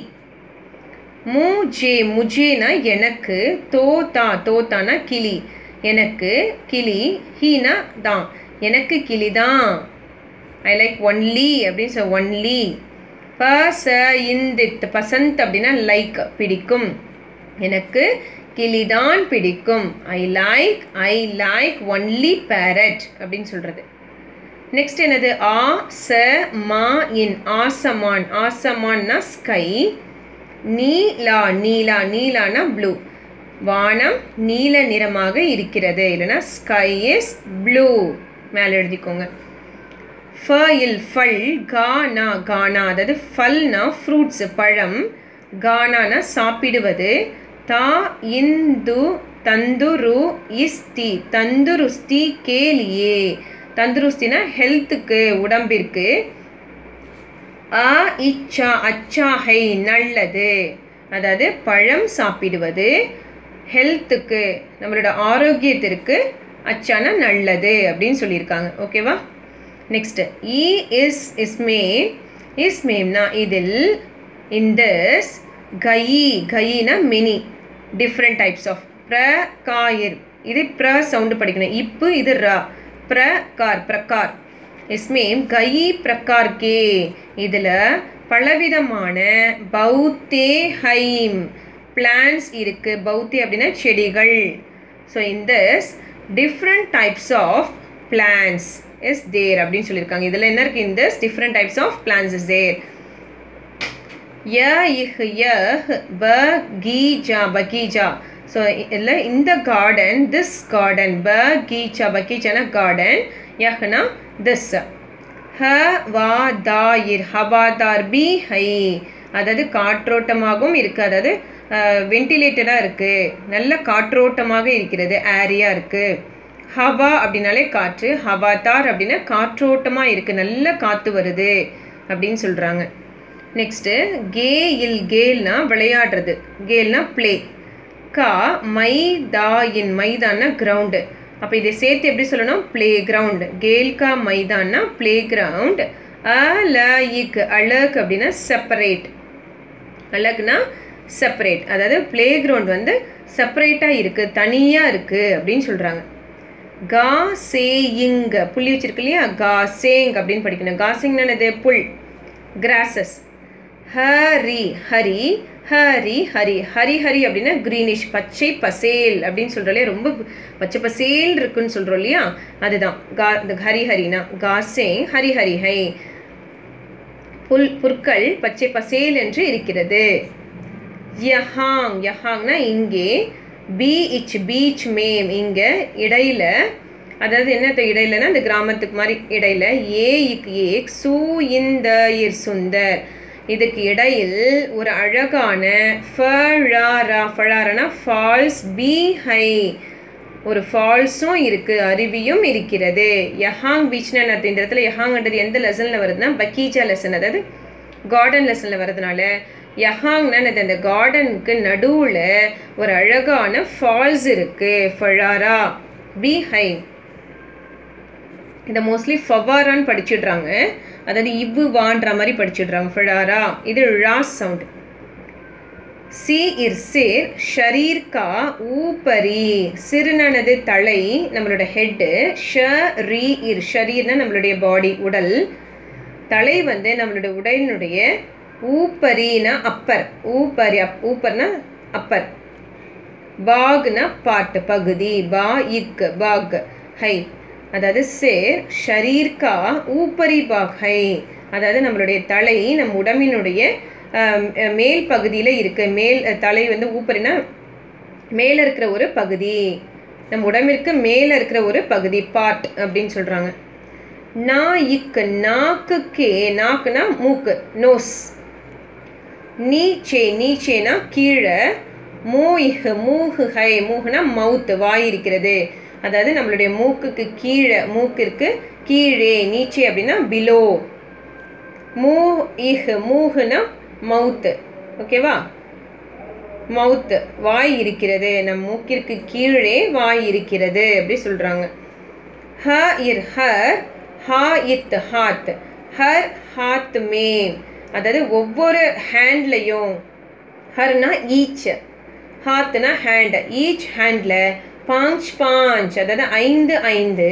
மூஜே முஜேனா எனக்கு தோத்தா தோத்தானா கிளி எனக்கு கிளி ஹீனா தான் எனக்கு கிளி தான் ஐ லைக் ஒன்லி அப்படின்னு சொல்ல ஒன்லி பச இந்தித் பசந்த் அப்படின்னா லைக் பிடிக்கும் எனக்கு கிளிதான் பிடிக்கும் I like I like only parrot அப்படின்னு சொல்கிறது நெக்ஸ்ட் என்னது ஆ ச மா இன் ஆசமான் ஆசமான்னா ஸ்கை நீலா நீலா நீலானா ப்ளூ வானம் நீல நிறமாக இருக்கிறது இல்லைனா ஸ்கை இஸ் ப்ளூ மேலே எழுதிக்கோங்க ஃப இல் ஃபல் கானா கானா அதாவது ஃபல்னா ஃப்ரூட்ஸ் பழம் கானானா சாப்பிடுவது தா இந்து தந்துரு இஸ்தி தந்துருஸ்தி கேலியே தந்துருஸ்தினா ஹெல்த்துக்கு உடம்பிற்கு அ இச்சா அச்சாஹை நல்லது அதாவது பழம் சாப்பிடுவது ஹெல்த்துக்கு நம்மளோட ஆரோக்கியத்திற்கு அச்சானா நல்லது அப்படின்னு சொல்லியிருக்காங்க ஓகேவா நெக்ஸ்ட் இ இஸ் இஸ்மே இஸ்மேம்னா இதில் இந்த கயி கயினா மெனி டிஃப்ரெண்ட் டைப்ஸ் ஆஃப் ப்ர காயிர் இது ப்ர சவுண்டு படிக்கணும் இப்பு இது ர பிரகார் பிரகார் இஸ்மேம் கயி பிரகார் கே இதில் பலவிதமான பௌத்தே ஹைம் பிளான்ஸ் இருக்குது பௌத்தி அப்படின்னா செடிகள் ஸோ இந்த different types of plants is there அப்படின்னு சொல்லியிருக்காங்க இதில் என்ன இருக்குது இந்த different types of plants is there ய இஹ் யஹ் ப கீஜா பகீஜா ஸோ இல்லை இந்த கார்டன் திஸ் கார்டன் ப கீச்சா பகீச்சானா கார்டன் யஹ்னா திஸ் ஹ வா தாயிர் ஹவாதார் பி ஹை அதாவது காற்றோட்டமாகவும் இருக்குது அதாவது வென்டிலேட்டடாக இருக்குது நல்ல காற்றோட்டமாக இருக்கிறது ஏரியாக இருக்குது ஹவா அப்படின்னாலே காற்று ஹவாதார் அப்படின்னா காற்றோட்டமாக இருக்குது நல்ல காற்று வருது அப்படின்னு சொல்கிறாங்க நெக்ஸ்ட்டு கே இல் கேல்னா விளையாடுறது கேல்னா ப்ளே கா மைதாயின் மைதான்னா கிரவுண்டு அப்போ இதை சேர்த்து எப்படி சொல்லணும் ப்ளே கிரவுண்டு கேல்கா மைதான்னா ப்ளே கிரவுண்ட் அலயிக் அழகு அப்படின்னா செப்பரேட் அழகுனா செப்பரேட் அதாவது ப்ளே கிரவுண்ட் வந்து செப்பரேட்டாக இருக்குது தனியாக இருக்குது அப்படின்னு சொல்கிறாங்க கா சேயிங் புள்ளி வச்சிருக்கு இல்லையா கா சேங் அப்படின்னு படிக்கணும் காசிங்னா என்னது புல் கிராசஸ் ஹரி ஹரி ஹரி ஹரி ஹரி ஹரி அப்படின்னா க்ரீனிஷ் பச்சை பசேல் அப்படின்னு சொல்கிறோம் ரொம்ப பச்சை பசேல் இருக்குன்னு சொல்கிறோம் இல்லையா அதுதான் கா இந்த ஹரி ஹரினா காசேங் ஹரி ஹரி ஹை புல் புற்கள் பச்சை பசேல் என்று இருக்கிறது யஹாங் யஹாங்னா இங்கே பி இச் பீச் மேம் இங்கே இடையில அதாவது என்ன இடையிலனா இந்த கிராமத்துக்கு மாதிரி இடையில ஏ இக் ஏக் சூ இந்த இர் சுந்தர் இதுக்கு இடையில் ஒரு அழகான ஃபழாரா ஃபழாரனா ஃபால்ஸ் பி ஹை ஒரு ஃபால்ஸும் இருக்குது அருவியும் இருக்கிறது யஹாங் பீச்னு என்ன இந்த இடத்துல யஹாங்ன்றது எந்த லெசனில் வருதுன்னா பக்கீஜா லெசன் அதாவது கார்டன் லெசனில் வர்றதுனால யஹாங்னா அந்த கார்டனுக்கு நடுவில் ஒரு அழகான ஃபால்ஸ் இருக்குது ஃபழாரா பி ஹை இதை மோஸ்ட்லி ஃபவாரான்னு படிச்சிடுறாங்க அதாவது இவ்வு வான்ற மாதிரி படிச்சிடுறாங்க ஃபழாரா இது ழா சவுண்ட் சி இர் சிர் ஷரீர் கா ஊப்பரி சிறுனனது தலை நம்மளோட ஹெட்டு ஷ ரீ இர் ஷரீர்னா நம்மளுடைய பாடி உடல் தலை வந்து நம்மளோட உடலினுடைய ஊப்பரினா அப்பர் ஊப்பரி அப் ஊப்பர்னா அப்பர் பாக்னா பாட்டு பகுதி பா இக் பாக் ஹை அதாவது சேர் ஷரீர் கா ஊப்பரி பாக் ஹை அதாவது நம்மளுடைய தலை நம் உடம்பினுடைய ஆம், மேல் பகுதியில் இருக்கு மேல் தலை வந்து ஊப்பரினா மேலே இருக்கிற ஒரு பகுதி நம் உடம்பிற்கு மேலே இருக்கிற ஒரு பகுதி பார்ட் அப்படின்னு சொல்கிறாங்க நா இக்கு நாக்குக்கே நாக்குனா மூக்கு நோஸ் நீச்சே நீச்சேனா கீழே மூஹ் மூஹு ஹை மூஹுனா மவுத் வாய் இருக்கிறது அதாவது நம்மளுடைய மூக்குக்கு கீழே மூக்கிற்கு கீழே நீச்சே அப்படின்னா பிலோ மூ இஹ் மூஹுனா மவுத்து ஓகேவா மவுத் வாய் இருக்கிறது நம் மூக்கிற்கு கீழே வாய் இருக்கிறது அப்படி சொல்றாங்க ஹ இர் ஹர் ஹா இத் ஹாத் ஹர் ஹாத் மேல் அதாவது ஒவ்வொரு ஹேண்ட்லையும் ஹர்னா ஈச் ஹாத்னா ஹேண்ட் ஈச் ஹேண்டில் பாஞ்ச் பாஞ்ச் அதாவது ஐந்து ஐந்து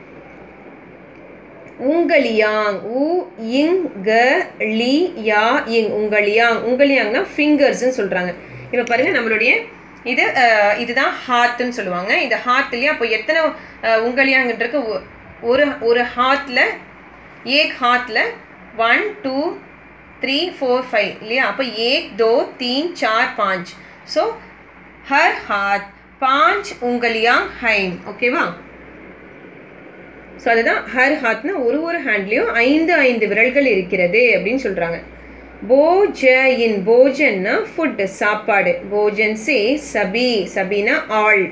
உங்களியாங் உ இங் க லி யா இங் உங்களியாங் உங்களியாங்னா ஃபிங்கர்ஸ்னு சொல்கிறாங்க இப்போ பாருங்கள் நம்மளுடைய இது அஹ், இதுதான் ஹாத்துன்னு சொல்லுவாங்க இந்த ஹாத்துலேயே அப்போ எத்தனை அஹ், உங்களியாங்கன்றிருக்கு ஒ- ஒரு ஒரு ஹாத்தில் ஏக் ஹாத்தில் one two three four five இல்லையா அப்போ ஏக் தோ தீன் சார் பாஞ்ச் ஸோ ஹர் ஹாத் பாஞ்ச் உங்களியாங் ஹைம் ஓகேவா ஸோ அதுதான் ஹர் ஹாத்னா ஒரு ஒரு ஹேண்ட்லேயும் ஐந்து ஐந்து விரல்கள் இருக்கிறது அப்படின்னு சொல்கிறாங்க போஜ இன் போஜன்னா ஃபுட் சாப்பாடு போஜன் சே சபி சபினா ஆள்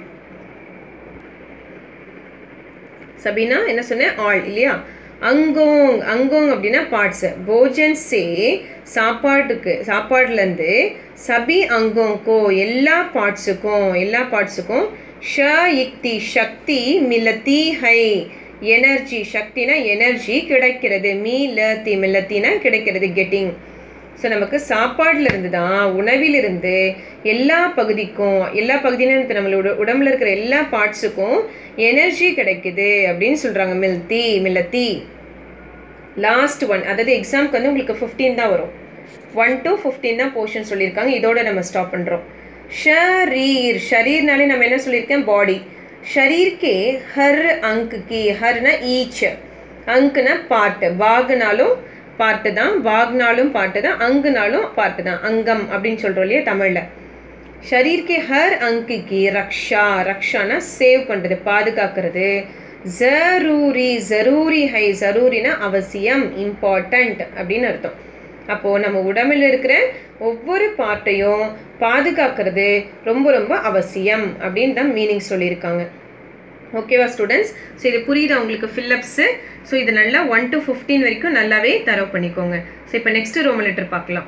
சபினா என்ன சொன்னேன் ஆள் இல்லையா அங்கோங் அங்கோங் அப்படின்னா பார்ட்ஸ் போஜன் சே சாப்பாட்டுக்கு சாப்பாடுலேருந்து சபி அங்கோங்கோ எல்லா பார்ட்ஸுக்கும் எல்லா பார்ட்ஸுக்கும் ஷ இக்தி சக்தி மில்லத்தி ஹை எனர்ஜி சக்தினா எனர்ஜி கிடைக்கிறது மீலத்தி மில்லத்தினா கிடைக்கிறது கெட்டிங் ஸோ நமக்கு சாப்பாடுல இருந்து தான் உணவிலிருந்து எல்லா பகுதிக்கும் எல்லா பகுதியிலும் நம்மளோட உடம்புல இருக்கிற எல்லா பார்ட்ஸுக்கும் எனர்ஜி கிடைக்குது அப்படின்னு சொல்கிறாங்க மில்தி மில்லத்தி லாஸ்ட் ஒன் அதாவது எக்ஸாம்க்கு வந்து உங்களுக்கு ஃபிஃப்டீன் தான் வரும் ஒன் டு ஃபிஃப்டீன் தான் போர்ஷன் சொல்லியிருக்காங்க இதோட நம்ம ஸ்டாப் பண்ணுறோம் ஷரீர் ஷரீர்னாலே நம்ம என்ன சொல்லியிருக்கேன் பாடி ஷரீர் கே ஹர் அங்க் கி ஹர்னா ஈச் அங்க்னா பாட்டு பாகுனாலும் பாட்டு தான் பாக்னாலும் பாட்டு தான் அங்குனாலும் பாட்டு தான் அங்கம் அப்படின்னு சொல்கிறோம் இல்லையா தமிழில் ஷரீர் கே ஹர் அங்கு கி ரக்ஷா ரக்ஷானா சேவ் பண்ணுறது பாதுகாக்கிறது ஜரூரி ஜரூரி ஹை ஜரூரினா அவசியம் இம்பார்ட்டண்ட் அப்படின்னு அர்த்தம் அப்போது நம்ம உடம்பில் இருக்கிற ஒவ்வொரு பார்ட்டையும் பாதுகாக்கிறது ரொம்ப ரொம்ப அவசியம் அப்படின்னு தான் மீனிங் சொல்லியிருக்காங்க ஓகேவா ஸ்டூடெண்ட்ஸ் ஸோ இது புரியுதா உங்களுக்கு ஃபில்லப்ஸு ஸோ இது நல்லா ஒன் டு ஃபிஃப்டீன் வரைக்கும் நல்லாவே தரவு பண்ணிக்கோங்க ஸோ இப்போ நெக்ஸ்ட்டு ரோமன் லெட்டர் பார்க்கலாம்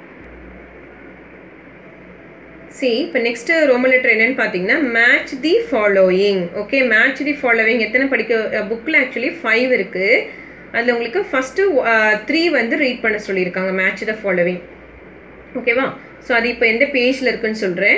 சி இப்போ நெக்ஸ்ட்டு ரோமன் லெட்டர் என்னன்னு பார்த்தீங்கன்னா match the following okay match the following எத்தனை படிக்க புக்கில் ஆக்சுவலி ஃபைவ் இருக்குது அதில் உங்களுக்கு ஃபஸ்ட்டு த்ரீ வந்து ரீட் பண்ண சொல்லியிருக்காங்க மேட்ச் த ஃபாலோவிங் ஓகேவா ஸோ அது இப்போ எந்த பேஜில் இருக்குன்னு சொல்கிறேன்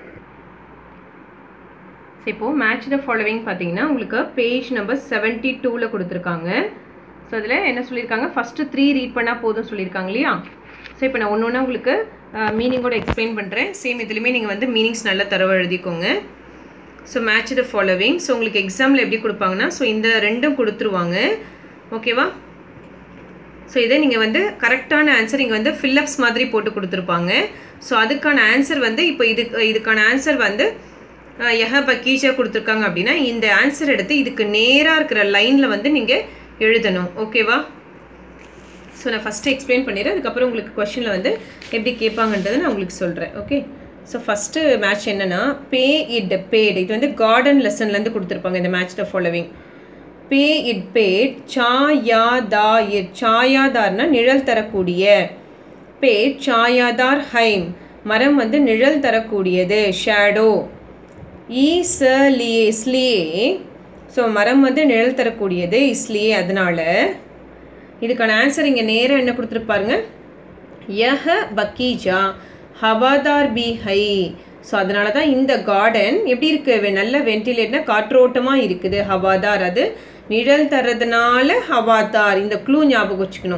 இப்போது மேட்ச் த ஃபாலோவிங் பார்த்தீங்கன்னா உங்களுக்கு பேஜ் நம்பர் செவன்ட்டி டூவில் கொடுத்துருக்காங்க ஸோ அதில் என்ன சொல்லியிருக்காங்க ஃபஸ்ட்டு த்ரீ ரீட் பண்ணால் போதும் சொல்லியிருக்காங்க இல்லையா ஸோ இப்போ நான் ஒன்று ஒன்றா உங்களுக்கு மீனிங்கோட எக்ஸ்பிளைன் பண்ணுறேன் சேம் இதுலேயுமே நீங்கள் வந்து மீனிங்ஸ் நல்லா தரவு எழுதிக்கோங்க so match the following so உங்களுக்கு எக்ஸாமில் எப்படி கொடுப்பாங்கன்னா ஸோ இந்த ரெண்டும் கொடுத்துருவாங்க ஓகேவா ஸோ இதை நீங்கள் வந்து கரெக்டான ஆன்சர் இங்கே வந்து ஃபில்லப்ஸ் மாதிரி போட்டு கொடுத்துருப்பாங்க ஸோ அதுக்கான ஆன்சர் வந்து இப்போ இது இதுக்கான ஆன்சர் வந்து அஹ், எஹ பக்கீஜா கொடுத்துருக்காங்க அப்படின்னா இந்த ஆன்சர் எடுத்து இதுக்கு நேராக இருக்கிற லைனில் வந்து நீங்கள் எழுதணும் ஓகேவா ஸோ நான் ஃபஸ்ட்டு எக்ஸ்பிளைன் பண்ணிடுறேன் அதுக்கப்புறம் உங்களுக்கு கொஷனில் வந்து எப்படி கேட்பாங்கன்றதை நான் உங்களுக்கு சொல்கிறேன் ஓகே ஸோ ஃபஸ்ட்டு மேட்ச் என்னென்னா பே இட் பேட் இது வந்து கார்டன் லெசன்லேருந்து கொடுத்துருப்பாங்க இந்த மேட்ச் த ஃபாலோவிங் பே இட் பேட் சாயாதாயிர் சாயாதார்னா நிழல் தரக்கூடிய பேட் சாயாதார் ஹைம் மரம் வந்து நிழல் தரக்கூடியது ஷேடோ ஈசலியே இஸ்லியே ஸோ மரம் வந்து நிழல் தரக்கூடியது இஸ்லியே அதனால் இதுக்கான ஆன்சர் இங்கே நேராக என்ன கொடுத்துருப்பாருங்க யஹ பக்கீஜா ஹவாதார் பி ஹை ஸோ அதனால தான் இந்த கார்டன் எப்படி இருக்கு வெ- நல்ல வென்டிலேட்னா காற்றோட்டமாக இருக்குது ஹவாதார் அது நிழல் தர்றதுனால ஹவாதார் இந்த க்ளூ ஞாபகம் வச்சுக்கணும்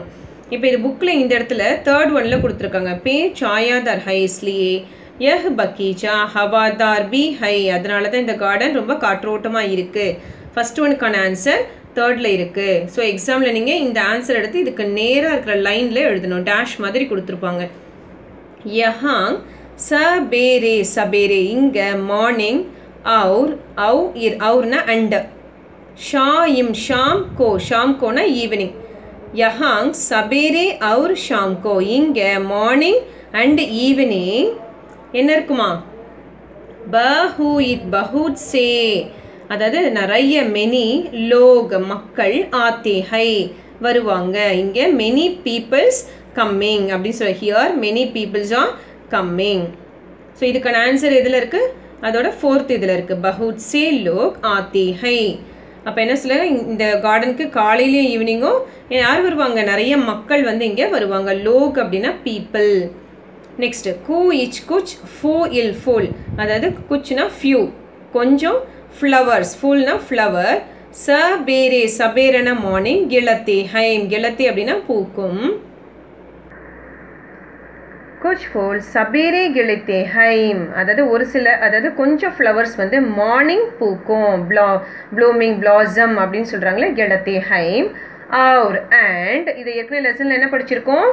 இப்போ இது புக்கில் இந்த இடத்துல தேர்ட் ஒன்ல கொடுத்துருக்காங்க பே சாயாதார் ஹை இஸ்லியே யஹ் பக்கீச்சா ஹவாதார் பி ஹை அதனால தான் இந்த கார்டன் ரொம்ப காற்றோட்டமாக இருக்குது ஃபர்ஸ்ட் ஒனுக்கான ஆன்சர் தேர்டில் இருக்குது ஸோ எக்ஸாமில் நீங்கள் இந்த ஆன்சர் எடுத்து இதுக்கு நேராக இருக்கிற லைனில் எழுதணும் டேஷ் மாதிரி கொடுத்துருப்பாங்க யஹாங் சபேரே சபேரே இங்கே மார்னிங் அவுர் அவு இர் அவுர்னா அண்ட் ஷாயிம் ஷாம் கோ ஷாம் கோனா ஈவினிங் யஹாங் சபேரே அவுர் ஷாம் கோ இங்கே மார்னிங் அண்ட் ஈவினிங் என்ன இருக்குமா பஹூ இத் பஹூத் சே அதாவது நிறைய மெனி லோக் மக்கள் ஆத்தே ஹை வருவாங்க இங்கே மெனி பீப்புள்ஸ் கம்மிங் அப்படின்னு சொல்ல here many peoples are coming so இதுக்கான ஆன்சர் எதில் இருக்குது அதோட ஃபோர்த் இதில் இருக்குது பஹூத் சே லோக் ஆத்தே ஹை அப்போ என்ன சொல்ல இந்த கார்டனுக்கு காலையிலையும் ஈவினிங்கும் யார் வருவாங்க நிறைய மக்கள் வந்து இங்கே வருவாங்க லோக் அப்படின்னா பீப்புள் நெக்ஸ்ட் கூ இச் குச் ஃபூ இல் ஃபுல் அதாவது குச்னா ஃபியூ கொஞ்சம் ஃப்ளவர்ஸ் ஃபுல்னா ஃப்ளவர் ச பேரே சபேரன மார்னிங் கிளத்தே ஹைம் கிளத்தே அப்படின்னா பூக்கும் குச் ஃபுல் சபேரே கிளத்தே ஹைம் அதாவது ஒரு சில அதாவது கொஞ்சம் ஃப்ளவர்ஸ் வந்து மார்னிங் பூக்கும் ப்ளா ப்ளூமிங் பிளாசம் அப்படின்னு சொல்கிறாங்களே கிளத்தே ஹைம் ஆர் அண்ட் இது ஏற்கனவே லெசனில் என்ன படிச்சிருக்கோம்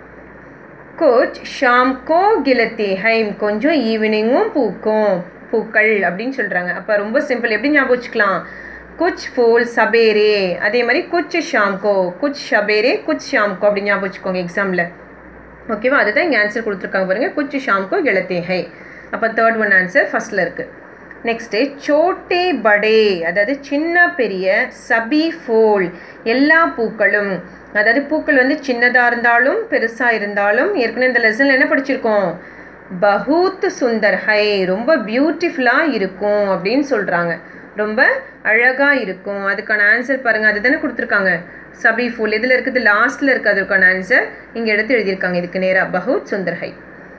குச் ஷாம் கோ கிலத்தே ஹைம் கொஞ்சம் ஈவினிங்கும் பூக்கும் பூக்கள் அப்படின்னு சொல்கிறாங்க அப்போ ரொம்ப சிம்பிள் எப்படி ஞாபகம் வச்சுக்கலாம் குச் ஃபூல் சபேரே அதே மாதிரி குச் ஷாம்கோ குச் ஷபேரே குச் ஷாம்கோ அப்படின்னு ஞாபகம் வச்சுக்கோங்க எக்ஸாமில் ஓகேவா அதுதான் இங்கே ஆன்சர் கொடுத்துருக்காங்க பாருங்கள் குச் ஷாம்கோ கிளத்தே ஹை அப்போ தேர்ட் ஒன் ஆன்சர் ஃபஸ்ட்டில் இருக்குது நெக்ஸ்ட்டு சோட்டே படே அதாவது சின்ன பெரிய சபி ஃபோல் எல்லா பூக்களும் அதாவது பூக்கள் வந்து சின்னதாக இருந்தாலும் பெருசாக இருந்தாலும் ஏற்கனவே இந்த லெசனில் என்ன படிச்சிருக்கோம் பஹூத் சுந்தர் ஹை ரொம்ப பியூட்டிஃபுல்லாக இருக்கும் அப்படின்னு சொல்கிறாங்க ரொம்ப அழகாக இருக்கும் அதுக்கான ஆன்சர் பாருங்கள் அதுதானே கொடுத்துருக்காங்க சபி ஃபூல் இதில் இருக்குது லாஸ்ட்டில் இருக்குது அதுக்கான ஆன்சர் இங்கே எடுத்து எழுதியிருக்காங்க இதுக்கு நேராக பஹூத் சுந்தர் ஹை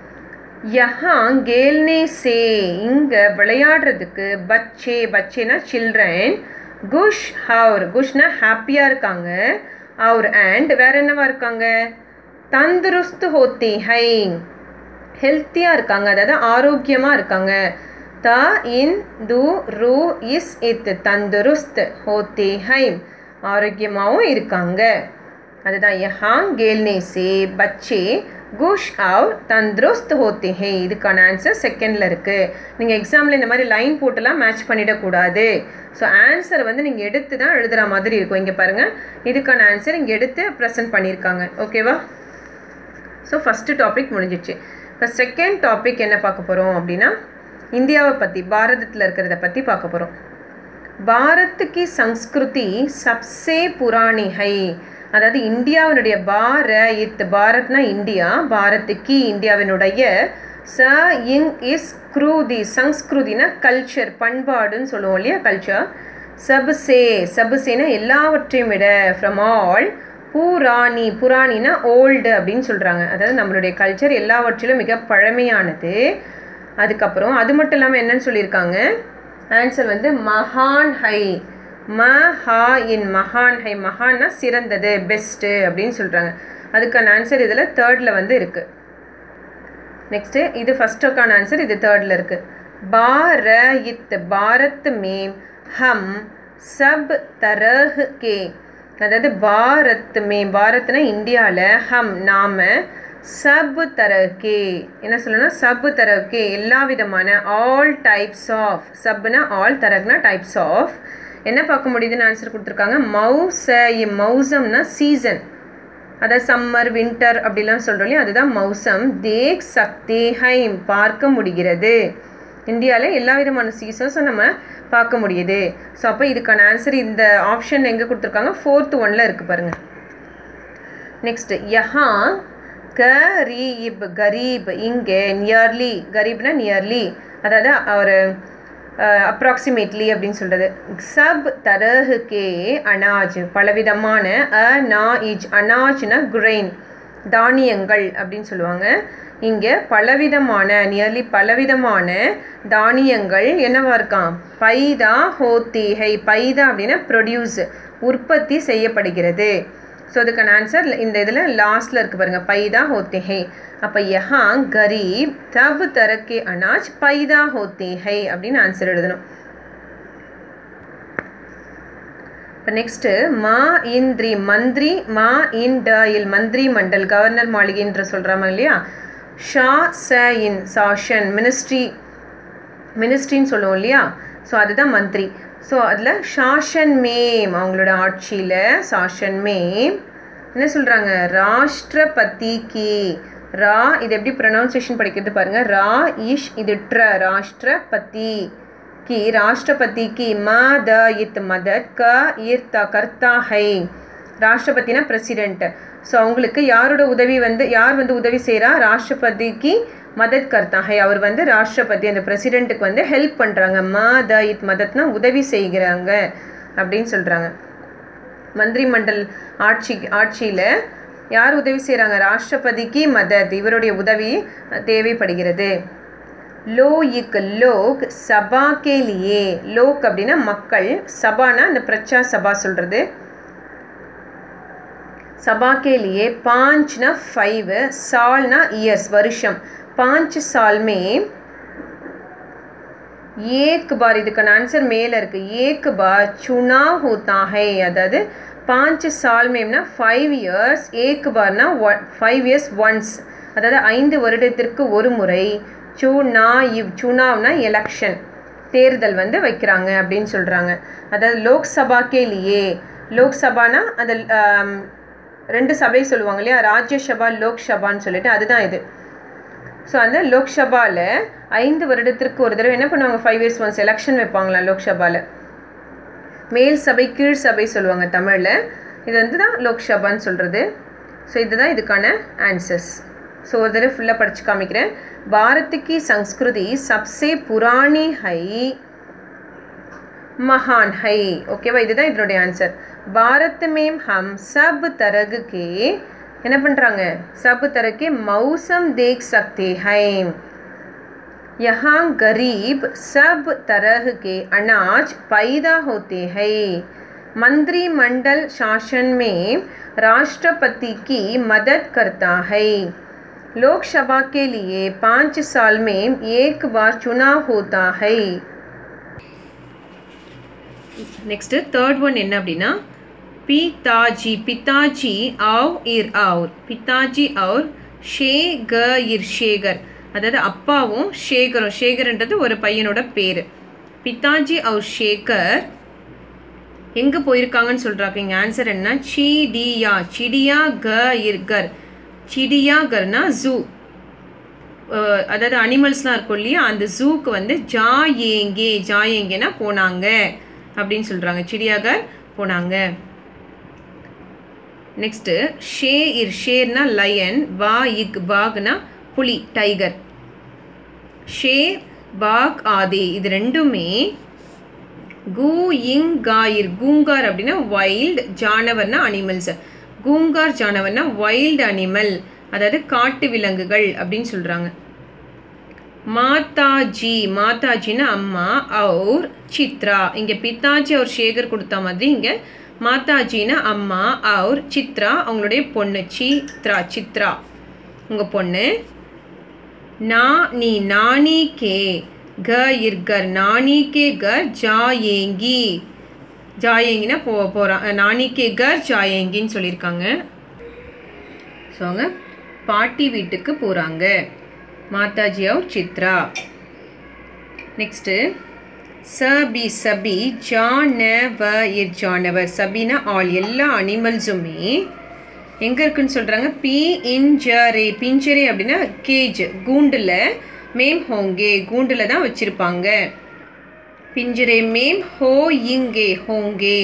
யஹா கேல்னே சே இங்கே விளையாடுறதுக்கு பச்சே பச்சேனா சில்ட்ரன் குஷ் ஹவுர் குஷ்னா ஹாப்பியாக இருக்காங்க அவர் அண்ட் வேற என்னவா இருக்காங்க தந்துருஸ்து ஹோத்தி ஹை ஹெல்த்தியாக இருக்காங்க அதாவது ஆரோக்கியமாக இருக்காங்க த இன் து ரு இஸ் இத் தந்துருஸ்த் ஹோத்தி ஹைம் ஆரோக்கியமாகவும் இருக்காங்க அதுதான் யஹாங் கேல்னே சே பச்சே குஷ் ஆவ் தந்துருஸ்த் ஹோத்தி ஹே இதுக்கான ஆன்சர் செகண்டில் இருக்குது நீங்கள் எக்ஸாமில் இந்த மாதிரி லைன் போட்டுலாம் மேட்ச் பண்ணிடக்கூடாது ஸோ ஆன்சர் வந்து நீங்கள் எடுத்து தான் எழுதுகிற மாதிரி இருக்கும் இங்கே பாருங்கள் இதுக்கான ஆன்சர் இங்கே எடுத்து ப்ரெசென்ட் பண்ணியிருக்காங்க ஓகேவா ஸோ ஃபஸ்ட்டு டாபிக் முடிஞ்சிச்சு இப்போ செகண்ட் டாபிக் என்ன பார்க்க போகிறோம் அப்படின்னா இந்தியாவை பற்றி பாரதத்தில் இருக்கிறத பற்றி பார்க்க போகிறோம் பாரத்துக்கு சம்ஸ்கிருதி சப்சே புராணி ஹை அதாவது இந்தியாவினுடைய பார இத் பாரத்னா இந்தியா பாரத்துக்கு இந்தியாவினுடைய ச இங் இஸ் க்ரூதி சங்ஸ்கிருதினா கல்ச்சர் பண்பாடுன்னு சொல்லுவோம் இல்லையா கல்ச்சர் சபுசே சபுசேனா எல்லாவற்றையும் விட ஃப்ரம் ஆல் புராணி புராணினா ஓல்டு அப்படின்னு சொல்கிறாங்க அதாவது நம்மளுடைய கல்ச்சர் எல்லாவற்றிலும் மிக பழமையானது அதுக்கப்புறம் அது மட்டும் இல்லாமல் என்னன்னு சொல்லியிருக்காங்க ஆன்சர் வந்து மகான் ஹை ம ஹா இன் மகான் ஹை மகான்னா சிறந்தது பெஸ்ட்டு அப்படின்னு சொல்கிறாங்க அதுக்கான ஆன்சர் இதில் தேர்டில் வந்து இருக்குது நெக்ஸ்ட்டு இது ஃபஸ்ட்டுக்கான ஆன்சர் இது தேர்டில் இருக்குது பார இத் பாரத் மேம் ஹம் சப் தரஹ் கே அதாவது பாரத் மே பாரத்னா இந்தியாவில் ஹம் நாம சப் தரகே என்ன சொல்லணும்னா சப் தரகே எல்லா விதமான ஆல் டைப்ஸ் ஆஃப் சப்னா ஆல் தரக்னா டைப்ஸ் ஆஃப் என்ன பார்க்க முடியுதுன்னு ஆன்சர் கொடுத்துருக்காங்க மவுச மௌசம்னா சீசன் அதாவது சம்மர் வின்டர் அப்படிலாம் சொல்கிறோம் இல்லையா அதுதான் மௌசம் தேக் சக்தே ஹைம் பார்க்க முடிகிறது இந்தியாவில் எல்லா விதமான சீசன்ஸும் நம்ம பார்க்க முடியுது ஸோ அப்போ இதுக்கான ஆன்சர் இந்த ஆப்ஷன் எங்கே கொடுத்துருக்காங்க ஃபோர்த் ஒனில் இருக்குது பாருங்கள் நெக்ஸ்ட் யஹா கரீப் கரீப் இங்கே நியர்லி கரீப்னா நியர்லி அதாவது ஒரு அப்ராக்சிமேட்லி அப்படின்னு சொல்கிறது சப் தரஹுக்கே அனாஜ் பலவிதமான அ நா இஜ் அனாஜ்னா குரெயின் தானியங்கள் அப்படின்னு சொல்லுவாங்க இங்கே பலவிதமான நியர்லி பலவிதமான தானியங்கள் என்னவா இருக்கான் பைதா ஹோத்தி ஹை பைதா அப்படின்னா ப்ரொடியூஸ் உற்பத்தி செய்யப்படுகிறது ஸோ அதுக்கான ஆன்சர் இந்த இதில் லாஸ்ட்டில் இருக்குது பாருங்கள் பைதா ஹோத்தே ஹை அப்போ யஹா கரீப் தவ் தரக்கே அனாஜ் பைதா ஹோத்தே ஹை அப்படின்னு ஆன்சர் எழுதணும் இப்போ நெக்ஸ்ட்டு மா இந்திரி மந்திரி மா இன் ட இல் மந்திரி மண்டல் கவர்னர் மாளிகைன்ற சொல்கிறாங்க இல்லையா ஷா ச இன் சாஷன் மினிஸ்ட்ரி மினிஸ்ட்ரின்னு சொல்லுவோம் இல்லையா ஸோ அதுதான் மந்திரி ஸோ அதில் ஷாஷன் மேம் அவங்களோட ஆட்சியில் சாஷன் மேம் என்ன சொல்கிறாங்க ராஷ்டிரபதி கி ரா இது எப்படி ப்ரொனவுன்சியேஷன் படிக்கிறது பாருங்கள் ரா இஷ் இது ட்ர ராஷ்டிரபதி की राष्ट्रपति की मदयित मदद क ஈர்த்தா கர்த்தா ஹை ராஷ்டிரபதினா பிரசிடென்ட் ஸோ அவங்களுக்கு யாரோட உதவி வந்து யார் வந்து உதவி செய்கிறா ராஷ்டிரபதிக்கு மதத் கர்த்தா ஹை அவர் வந்து ராஷ்டிரபதி அந்த பிரசிடெண்ட்டுக்கு வந்து ஹெல்ப் பண்ணுறாங்க மதயித் மதத்னா உதவி செய்கிறாங்க அப்படின்னு சொல்கிறாங்க மந்திரி மண்டல் ஆட்சி ஆட்சியில் யார் உதவி செய்கிறாங்க ராஷ்டிரபதிக்கு மதத் இவருடைய உதவி தேவைப்படுகிறது லோ இக் லோக் சபா கே லியே லோக் அப்படின்னா மக்கள் சபானா அந்த பிரச்சா சபா சொல்கிறது சபா கே லியே பாஞ்ச்னா ஃபைவ் சால்னா இயர்ஸ் வருஷம் பாஞ்ச் சால் மே ஏக் பார் இதுக்கான ஆன்சர் மேலே இருக்குது ஏக் பார் சுனா ஹோத்தா ஹை அதாவது பாஞ்ச் சால் மேம்னா ஃபைவ் இயர்ஸ் ஏக் பார்னா ஒன் ஃபைவ் இயர்ஸ் ஒன்ஸ் அதாவது ஐந்து வருடத்திற்கு ஒரு முறை சூனா இவ் சுனாவ்னா எலெக்ஷன் தேர்தல் வந்து வைக்கிறாங்க அப்படின்னு சொல்கிறாங்க அதாவது லோக்சபாக்கே இல்லையே லோக்சபானா அந்த ரெண்டு சபை சொல்லுவாங்க இல்லையா ராஜ்யசபா லோக்சபான்னு சொல்லிட்டு அதுதான் இது ஸோ அந்த லோக்சபாவில் ஐந்து வருடத்திற்கு ஒரு தடவை என்ன பண்ணுவாங்க ஃபைவ் இயர்ஸ் ஒன்ஸ் எலெக்ஷன் வைப்பாங்களாம் லோக்சபாவில் மேல் சபை கீழ் சபை சொல்லுவாங்க தமிழில் இது வந்து தான் லோக்சபான்னு சொல்கிறது ஸோ இதுதான் இதுக்கான ஆன்சர்ஸ் ஸோ ஒரு தடவை ஃபுல்லாக படித்து காமிக்கிறேன் பாரத் की संस्कृति सबसे पुरानी है महान है ஓகேவா இதுதான் இதனுடைய ஆன்சர் பாரத் மேம் ஹம் சப் தரகு கே என்ன பண்ணுறாங்க சப் தரகே மௌசம் தேக் சக்தே ஹை यहाँ गरीब सब तरह के अनाज पैदा होते हैं मंत्रिमंडल शासन में राष्ट्रपति की मदद करता है लोकसभा के लिए पाँच साल में एक बार चुनाव होता है நெக்ஸ்ட்டு தேர்ட் ஒன் என்ன அப்படின்னா பிதாஜி பிதாஜி ஆவ் இர் ஆவுர் பிதாஜி அவுர் ஷே க இர் ஷேகர் அதாவது அப்பாவும் ஷேகரும் ஷேகர்ன்றது ஒரு பையனோட பேர் பிதாஜி அவுர் ஷேகர் எங்கே போயிருக்காங்கன்னு சொல்கிறாங்க இங்கே ஆன்சர் என்ன சிடியா சிடியா க இர்கர் சிடியாகர்னா ஜூ அதாவது அனிமல்ஸ்லாம் இருக்கும் இல்லையா அந்த ஜூக்கு வந்து ஜா ஏங்கே ஜா ஏங்கேனா போனாங்க அப்படின்னு சொல்கிறாங்க சிடியாகர் போனாங்க நெக்ஸ்ட்டு ஷே இர் ஷேர்னா லயன் வா இக் பாக்னா புலி டைகர் ஷேர் பாக் ஆதி இது ரெண்டுமே கூ இங் காயிர் கூங்கார் அப்படின்னா வைல்டு ஜானவர்னா அனிமல்ஸ் கூங்கார் ஜானவர்னா வைல்டு அனிமல் அதாவது காட்டு விலங்குகள் அப்படின்னு சொல்கிறாங்க மாதாஜி மாதாஜின்னா அம்மா அவுர் சித்ரா இங்கே பித்தாஜி அவர் சேகர் கொடுத்த மாதிரி இங்கே மாதாஜின்னா அம்மா அவுர் சித்ரா அவங்களுடைய பொண்ணு சித்ரா சித்ரா உங்கள் பொண்ணு நா நீ நானி கே க இர்கர் நானி கே கர் ஜாயேங்கி ஜாயேங்கினா போ போகிறான் நானி கே கர் ஜாயேங்கின்னு சொல்லியிருக்காங்க ஸோ அவங்க பாட்டி வீட்டுக்கு போகிறாங்க மாதாஜி அவர் சித்ரா நெக்ஸ்ட்டு சபி சபி ஜானவ இர் ஜானவர் சபினா ஆல் எல்லா அனிமல்ஸுமே எங்கே இருக்குன்னு சொல்கிறாங்க பி இன்ஜரே பிஞ்சரே அப்படின்னா கேஜ் கூண்டில் மேம் ஹோங்கே கூண்டில் தான் வச்சுருப்பாங்க பிஞ்சரே மேம் ஹோ இங்கே ஹோங்கே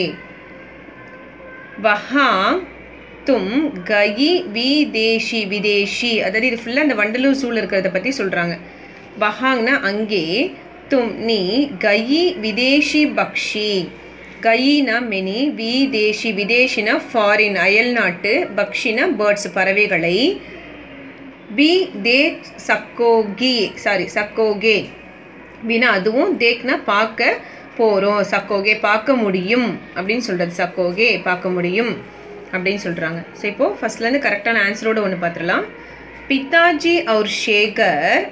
வஹா தும் கயி விதேஷி விதேஷி அதாவது இது ஃபுல்லாக அந்த வண்டலூர் சூழல் இருக்கிறத பற்றி சொல்கிறாங்க வஹாங்னா அங்கே தும் நீ கயி விதேஷி பக்ஷி கயினா மெனி விதேஷி விதேஷினா ஃபாரின் அயல் நாட்டு பக்ஷினா பேர்ட்ஸ் பறவைகளை பி தேக் சக்கோகி சாரி சக்கோகே வினா அதுவும் தேக்னா பார்க்க போகிறோம் சக்கோகே பார்க்க முடியும் அப்படின்னு சொல்கிறது சக்கோகே பார்க்க முடியும் அப்படின்னு சொல்கிறாங்க ஸோ இப்போது ஃபஸ்ட்லேருந்து கரெக்டான ஆன்சரோடு ஒன்று பார்த்துடலாம் பிதாஜி அவர் ஷேகர்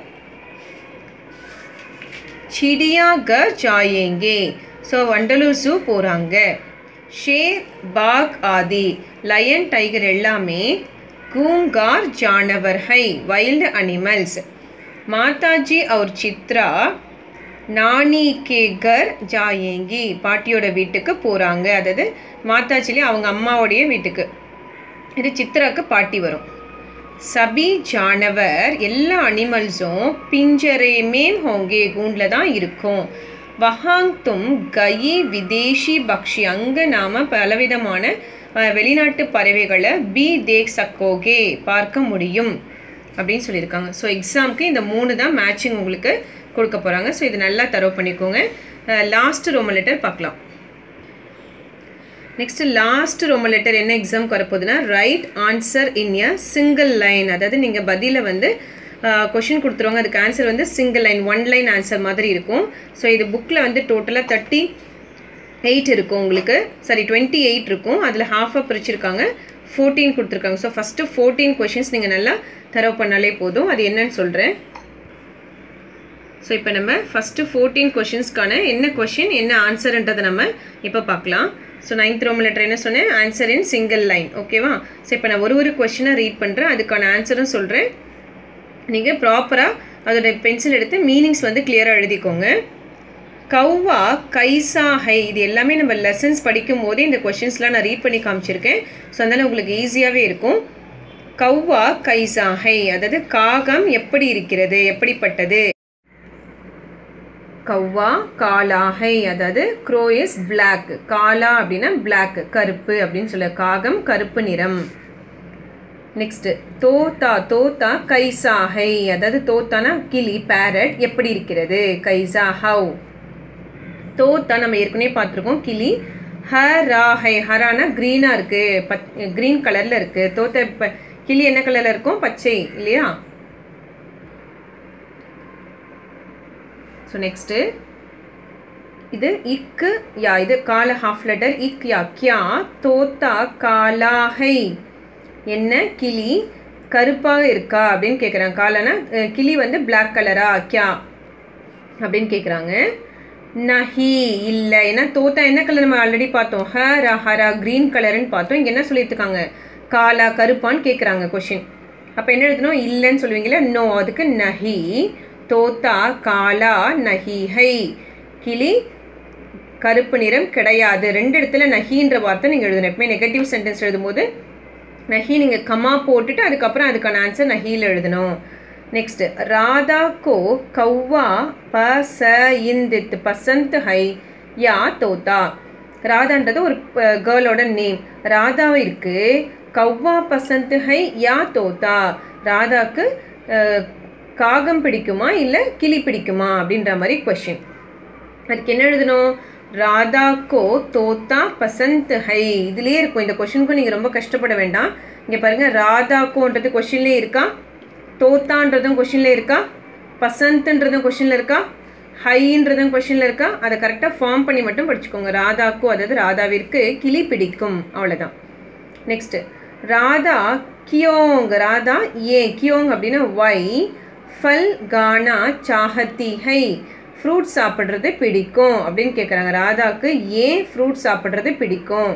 சிடியாகர் ஜாயேங்கே ஸோ வண்டலூர் ஜூ போகிறாங்க ஷேர் பாக் ஆதி லயன் டைகர் எல்லாமே கூங்கார் ஜானவர்ஹை வைல்டு அனிமல்ஸ் மாதாஜி அவர் சித்ரா நானி கே கர் ஜாயேங்கி பாட்டியோட வீட்டுக்கு போகிறாங்க அதாவது மாதாஜிலே அவங்க அம்மாவோடைய வீட்டுக்கு இது சித்ராக்கு பாட்டி வரும் சபி ஜானவர் எல்லா அனிமல்ஸும் பிஞ்சரே மேம் ஹோங்கே கூண்டில் தான் இருக்கும் வஹாங் தும் கயி விதேஷி பக்ஷி அங்கே நாம் பலவிதமான வெளிநாட்டு பறவைகளை பி தேக் சக்கோகே பார்க்க முடியும் அப்படின்னு சொல்லியிருக்காங்க ஸோ எக்ஸாமுக்கு இந்த மூணு தான் மேட்சிங் உங்களுக்கு கொடுக்க போகிறாங்க ஸோ இது நல்லா தரவு பண்ணிக்கோங்க லாஸ்ட் ரோம லெட்டர் பார்க்கலாம் நெக்ஸ்ட் லாஸ்ட் ரோம லெட்டர் என்ன எக்ஸாம்க்கு வரப்போகுதுன்னா write answer in a single line அதாவது நீங்கள் பதிலை வந்து கொஷின் கொடுத்துருவாங்க அதுக்கு ஆன்சர் வந்து single line one line answer மாதிரி இருக்கும் ஸோ இது புக்கில் வந்து டோட்டலாக தேர்ட்டி எயிட் இருக்கும் உங்களுக்கு சாரி டுவெண்ட்டி எயிட் இருக்கும் அதில் ஹாஃபாக பிரிச்சிருக்காங்க ஃபோர்டீன் கொடுத்துருக்காங்க ஸோ ஃபஸ்ட்டு ஃபோர்டீன் கொஷின்ஸ் நீங்கள் நல்லா தரவு பண்ணாலே போதும் அது என்னன்னு சொல்கிறேன் ஸோ இப்போ நம்ம ஃபஸ்ட்டு ஃபோர்டீன் கொஷின்ஸ்க்கான என்ன கொஷின் என்ன ஆன்சர்ன்றதை நம்ம இப்போ பார்க்கலாம் ஸோ நைன்த் ரோம் லெட்டர் என்ன சொன்னேன் ஆன்சர் இன் சிங்கிள் லைன் ஓகேவா ஸோ இப்போ நான் ஒரு ஒரு கொஷினை ரீட் பண்ணுறேன் அதுக்கான ஆன்சரும் சொல்கிறேன் நீங்கள் ப்ராப்பராக அதோட பென்சில் எடுத்து மீனிங்ஸ் வந்து கிளியராக எழுதிக்கோங்க கௌவா கைசா ஹை இது எல்லாமே நம்ம லெசன்ஸ் படிக்கும் போதே இந்த கொஷின்ஸ்லாம் நான் ரீட் பண்ணி காமிச்சிருக்கேன் ஸோ அதனால் உங்களுக்கு ஈஸியாகவே இருக்கும் கௌவா கைசா ஹை அதாவது காகம் எப்படி இருக்கிறது எப்படிப்பட்டது கௌவா காலாஹை அதாவது க்ரோ இஸ் பிளாக் காலா அப்படின்னா பிளாக் கருப்பு அப்படின்னு சொல்ல காகம் கருப்பு நிறம் நெக்ஸ்ட் தோத்தா தோத்தா கைசாஹை அதாவது தோத்தானா கிளி பேரட் எப்படி இருக்கிறது கைசா ஹவ் தோத்தா நம்ம ஏற்கனவே பார்த்துருக்கோம் கிளி ஹராஹை ஹரானா க்ரீனாக இருக்குது பச் க்ரீன் கலரில் இருக்குது தோத்த இப்போ கிளி என்ன கலரில் இருக்கும் பச்சை இல்லையா ஸோ நெக்ஸ்ட்டு இது இக்கு யா இது கால ஹாஃப் லெட்டர் இக் யா கியா தோத்தா காலாஹை என்ன கிளி கருப்பாக இருக்கா அப்படின்னு கேட்குறாங்க காலனா கிளி வந்து பிளாக் கலரா கியா அப்படின்னு கேட்குறாங்க நஹி இல்லை ஏன்னா தோத்தா என்ன கலர் நம்ம ஆல்ரெடி பார்த்தோம் ஹரா ஹரா க்ரீன் கலருன்னு பார்த்தோம் இங்கே என்ன சொல்லியிருக்காங்க காலா கருப்பான்னு கேட்குறாங்க கொஷின் அப்போ என்ன எழுதணும் இல்லைன்னு சொல்லுவீங்களா நோ அதுக்கு நஹி தோத்தா காலா நஹி ஹை கிளி கருப்பு நிறம் கிடையாது ரெண்டு இடத்துல நஹின்ற வார்த்தை நீங்கள் எழுதணும் எப்பவுமே நெகட்டிவ் சென்டென்ஸ் எழுதும்போது நஹி நீங்கள் கமா போட்டுட்டு அதுக்கப்புறம் அதுக்கான ஆன்சர் நஹியில் எழுதணும் நெக்ஸ்ட் ராதா கோ கௌவா ப ச இந்தித் பசந்த் ஹை யா தோத்தா ராதான்றது ஒரு கேர்ளோட நேம் ராதாவிற்கு கௌவா பசந்த் ஹை யா தோத்தா ராதாக்கு காகம் பிடிக்குமா இல்லை கிளி பிடிக்குமா அப்படின்ற மாதிரி கொஷின் அதுக்கு என்ன எழுதணும் ராதா கோ தோத்தா பசந்த் ஹை இதுலேயே இருக்கும் இந்த கொஷினுக்கும் நீங்கள் ரொம்ப கஷ்டப்பட வேண்டாம் இங்கே பாருங்கள் ராதா கோன்றது கொஷின்லேயே இருக்கா தோத்தான்றதும் கொஷினில் இருக்கா பசந்த்ன்றதும் கொஷினில் இருக்கா ஹைன்றதும் கொஷினில் இருக்கா அதை கரெக்டாக ஃபார்ம் பண்ணி மட்டும் படிச்சுக்கோங்க ராதாக்கோ அதாவது ராதாவிற்கு கிளி பிடிக்கும் அவ்வளோதான் நெக்ஸ்ட்டு ராதா கியோங் ராதா ஏன் கியோங் அப்படின்னா ஒய் ஃபல் கானா சாஹத்தி ஹை ஃப்ரூட் சாப்பிட்றது பிடிக்கும் அப்படின்னு கேட்குறாங்க ராதாக்கு ஏன் ஃப்ரூட் சாப்பிட்றது பிடிக்கும்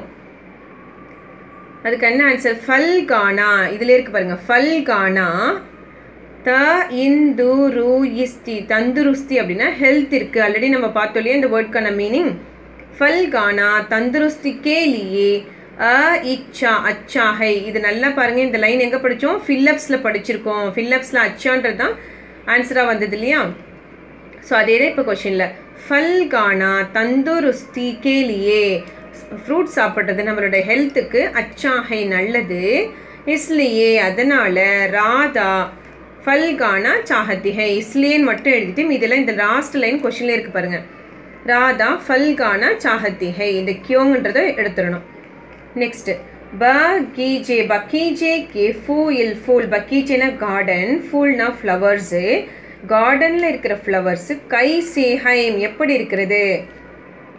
அதுக்கு என்ன ஆன்சர் ஃபல் கானா இதில் இருக்கு பாருங்க ஃபல் கானா த இந்து ரு இஸ்தி தந்துருஸ்தி அப்படின்னா ஹெல்த் இருக்குது ஆல்ரெடி நம்ம பார்த்தோம் இல்லையா இந்த வேர்ட்க்கான மீனிங் ஃபல் கானா தந்துருஸ்தி கேலியே அ இச்சா அச்சாஹை இது நல்லா பாருங்கள் இந்த லைன் எங்கே படித்தோம் ஃபில்லப்ஸில் படிச்சிருக்கோம் ஃபில்லப்ஸில் அச்சான்றது தான் ஆன்சராக வந்தது இல்லையா ஸோ அதே தான் இப்போ கொஷினில் ஃபல் கானா தந்துருஸ்தி கேலியே ஃப்ரூட் சாப்பிட்றது நம்மளோட ஹெல்த்துக்கு அச்சாகை நல்லது இஸ்லியே அதனால் ராதா ஃபல்கானா சாஹத்திகை இஸ்லியன் மட்டும் எழுதிட்டு மீதெல்லாம் இந்த லாஸ்ட் லைன் கொஷினில் இருக்குது பாருங்கள் ராதா ஃபல்கானா சாஹத்திகை இந்த கியோங்கன்றதை எடுத்துடணும் நெக்ஸ்ட்டு பகீஜே பக்கீஜே கே ஃபூல் ஃபூல் பக்கீஜேனா கார்டன் ஃபூல்னா ஃப்ளவர்ஸு கார்டனில் இருக்கிற ஃப்ளவர்ஸு கை சேஹைம் எப்படி இருக்கிறது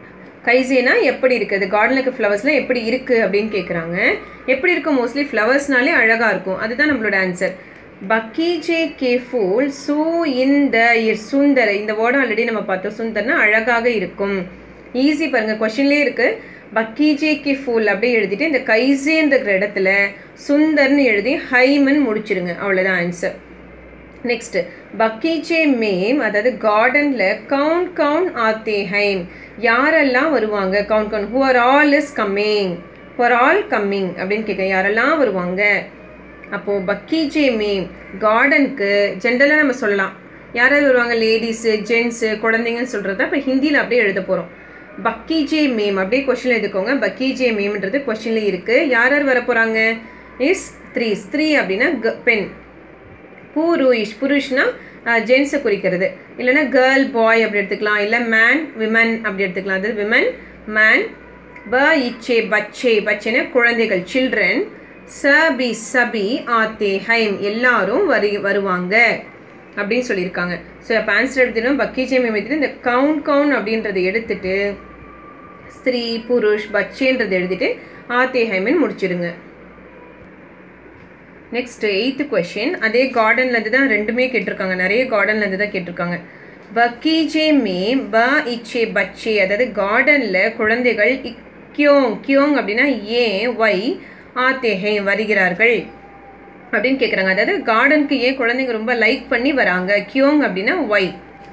கைசேனா எப்படி இருக்குது கார்டனில் இருக்க ஃப்ளவர்ஸ்லாம் எப்படி இருக்குது அப்படின்னு கேட்குறாங்க எப்படி இருக்கும் மோஸ்ட்லி ஃப்ளவர்ஸ்னாலே அழகாக இருக்கும் அதுதான் நம்மளோட ஆன்சர் பக்கீஜே கே ஃபூல் சூ இந்த சுந்தர் இந்த வேர்டு ஆல்ரெடி நம்ம பார்த்தோம் சுந்தர்னா அழகாக இருக்கும் ஈஸி பாருங்கள் கொஷின்லேயே இருக்குது பக்கீஜே கே ஃபூல் அப்படியே எழுதிட்டு இந்த கைசேன்ற இடத்துல சுந்தர்னு எழுதி ஹைமன் முடிச்சிருங்க அவ்வளோதான் ஆன்சர் நெக்ஸ்ட் பக்கீச்சே மேம் அதாவது கார்டனில் கவுண்ட் கவுண்ட் ஆத்தே ஹைம் யாரெல்லாம் வருவாங்க count count who are all is coming for all coming அப்படின்னு கேட்க யாரெல்லாம் வருவாங்க அப்போது பக்கீச்சே மேம் கார்டனுக்கு ஜென்ரலாக நம்ம சொல்லலாம் யாராவது வருவாங்க லேடிஸு ஜென்ஸு குழந்தைங்கன்னு சொல்கிறத இப்போ ஹிந்தியில் அப்படியே எழுத போகிறோம் பக்கீஜே மேம் அப்படியே கொஷினில் எடுத்துக்கோங்க பக்கீஜே மேம்ன்றது கொஷினில் இருக்குது யார் யார் வர போகிறாங்க இஸ் த்ரீ ஸ்திரீ அப்படின்னா பெண் பூருயிஷ் புருஷ்னா ஜென்ஸை குறிக்கிறது இல்லைன்னா கேர்ள் பாய் அப்படி எடுத்துக்கலாம் இல்லை மேன் விமன் அப்படி எடுத்துக்கலாம் அது விமன் மேன் ப இச்சே பச்சே பச்சேனா குழந்தைகள் சில்ட்ரன் சபி சபி ஆத்தே ஹைம் எல்லாரும் வரி வருவாங்க அப்படின்னு சொல்லியிருக்காங்க ஸோ அப்போ ஆன்சர் எடுத்துட்டோம் பக்கீச்சே மேம் எடுத்துட்டு இந்த கவுண்ட் கவுண்ட் அப்படின்றத எடுத்துட்டு ஸ்திரீ புருஷ் பச்சேன்றதை எழுதிட்டு ஆத்தே ஹைமன் முடிச்சிடுங்க நெக்ஸ்ட் எயித்து கொஷின் அதே கார்டன்லேருந்து தான் ரெண்டுமே கேட்டிருக்காங்க நிறைய கார்டன்லேருந்து தான் கேட்டிருக்காங்க பக்கீஜே மே ப இச்சே பச்சே அதாவது கார்டனில் குழந்தைகள் கியோங் கியோங் அப்படின்னா ஏன் ஒய் ஆத்தேஹே வருகிறார்கள் அப்படின்னு கேட்குறாங்க அதாவது கார்டனுக்கு ஏன் குழந்தைங்க ரொம்ப லைக் பண்ணி வராங்க கியோங் அப்படின்னா ஒய்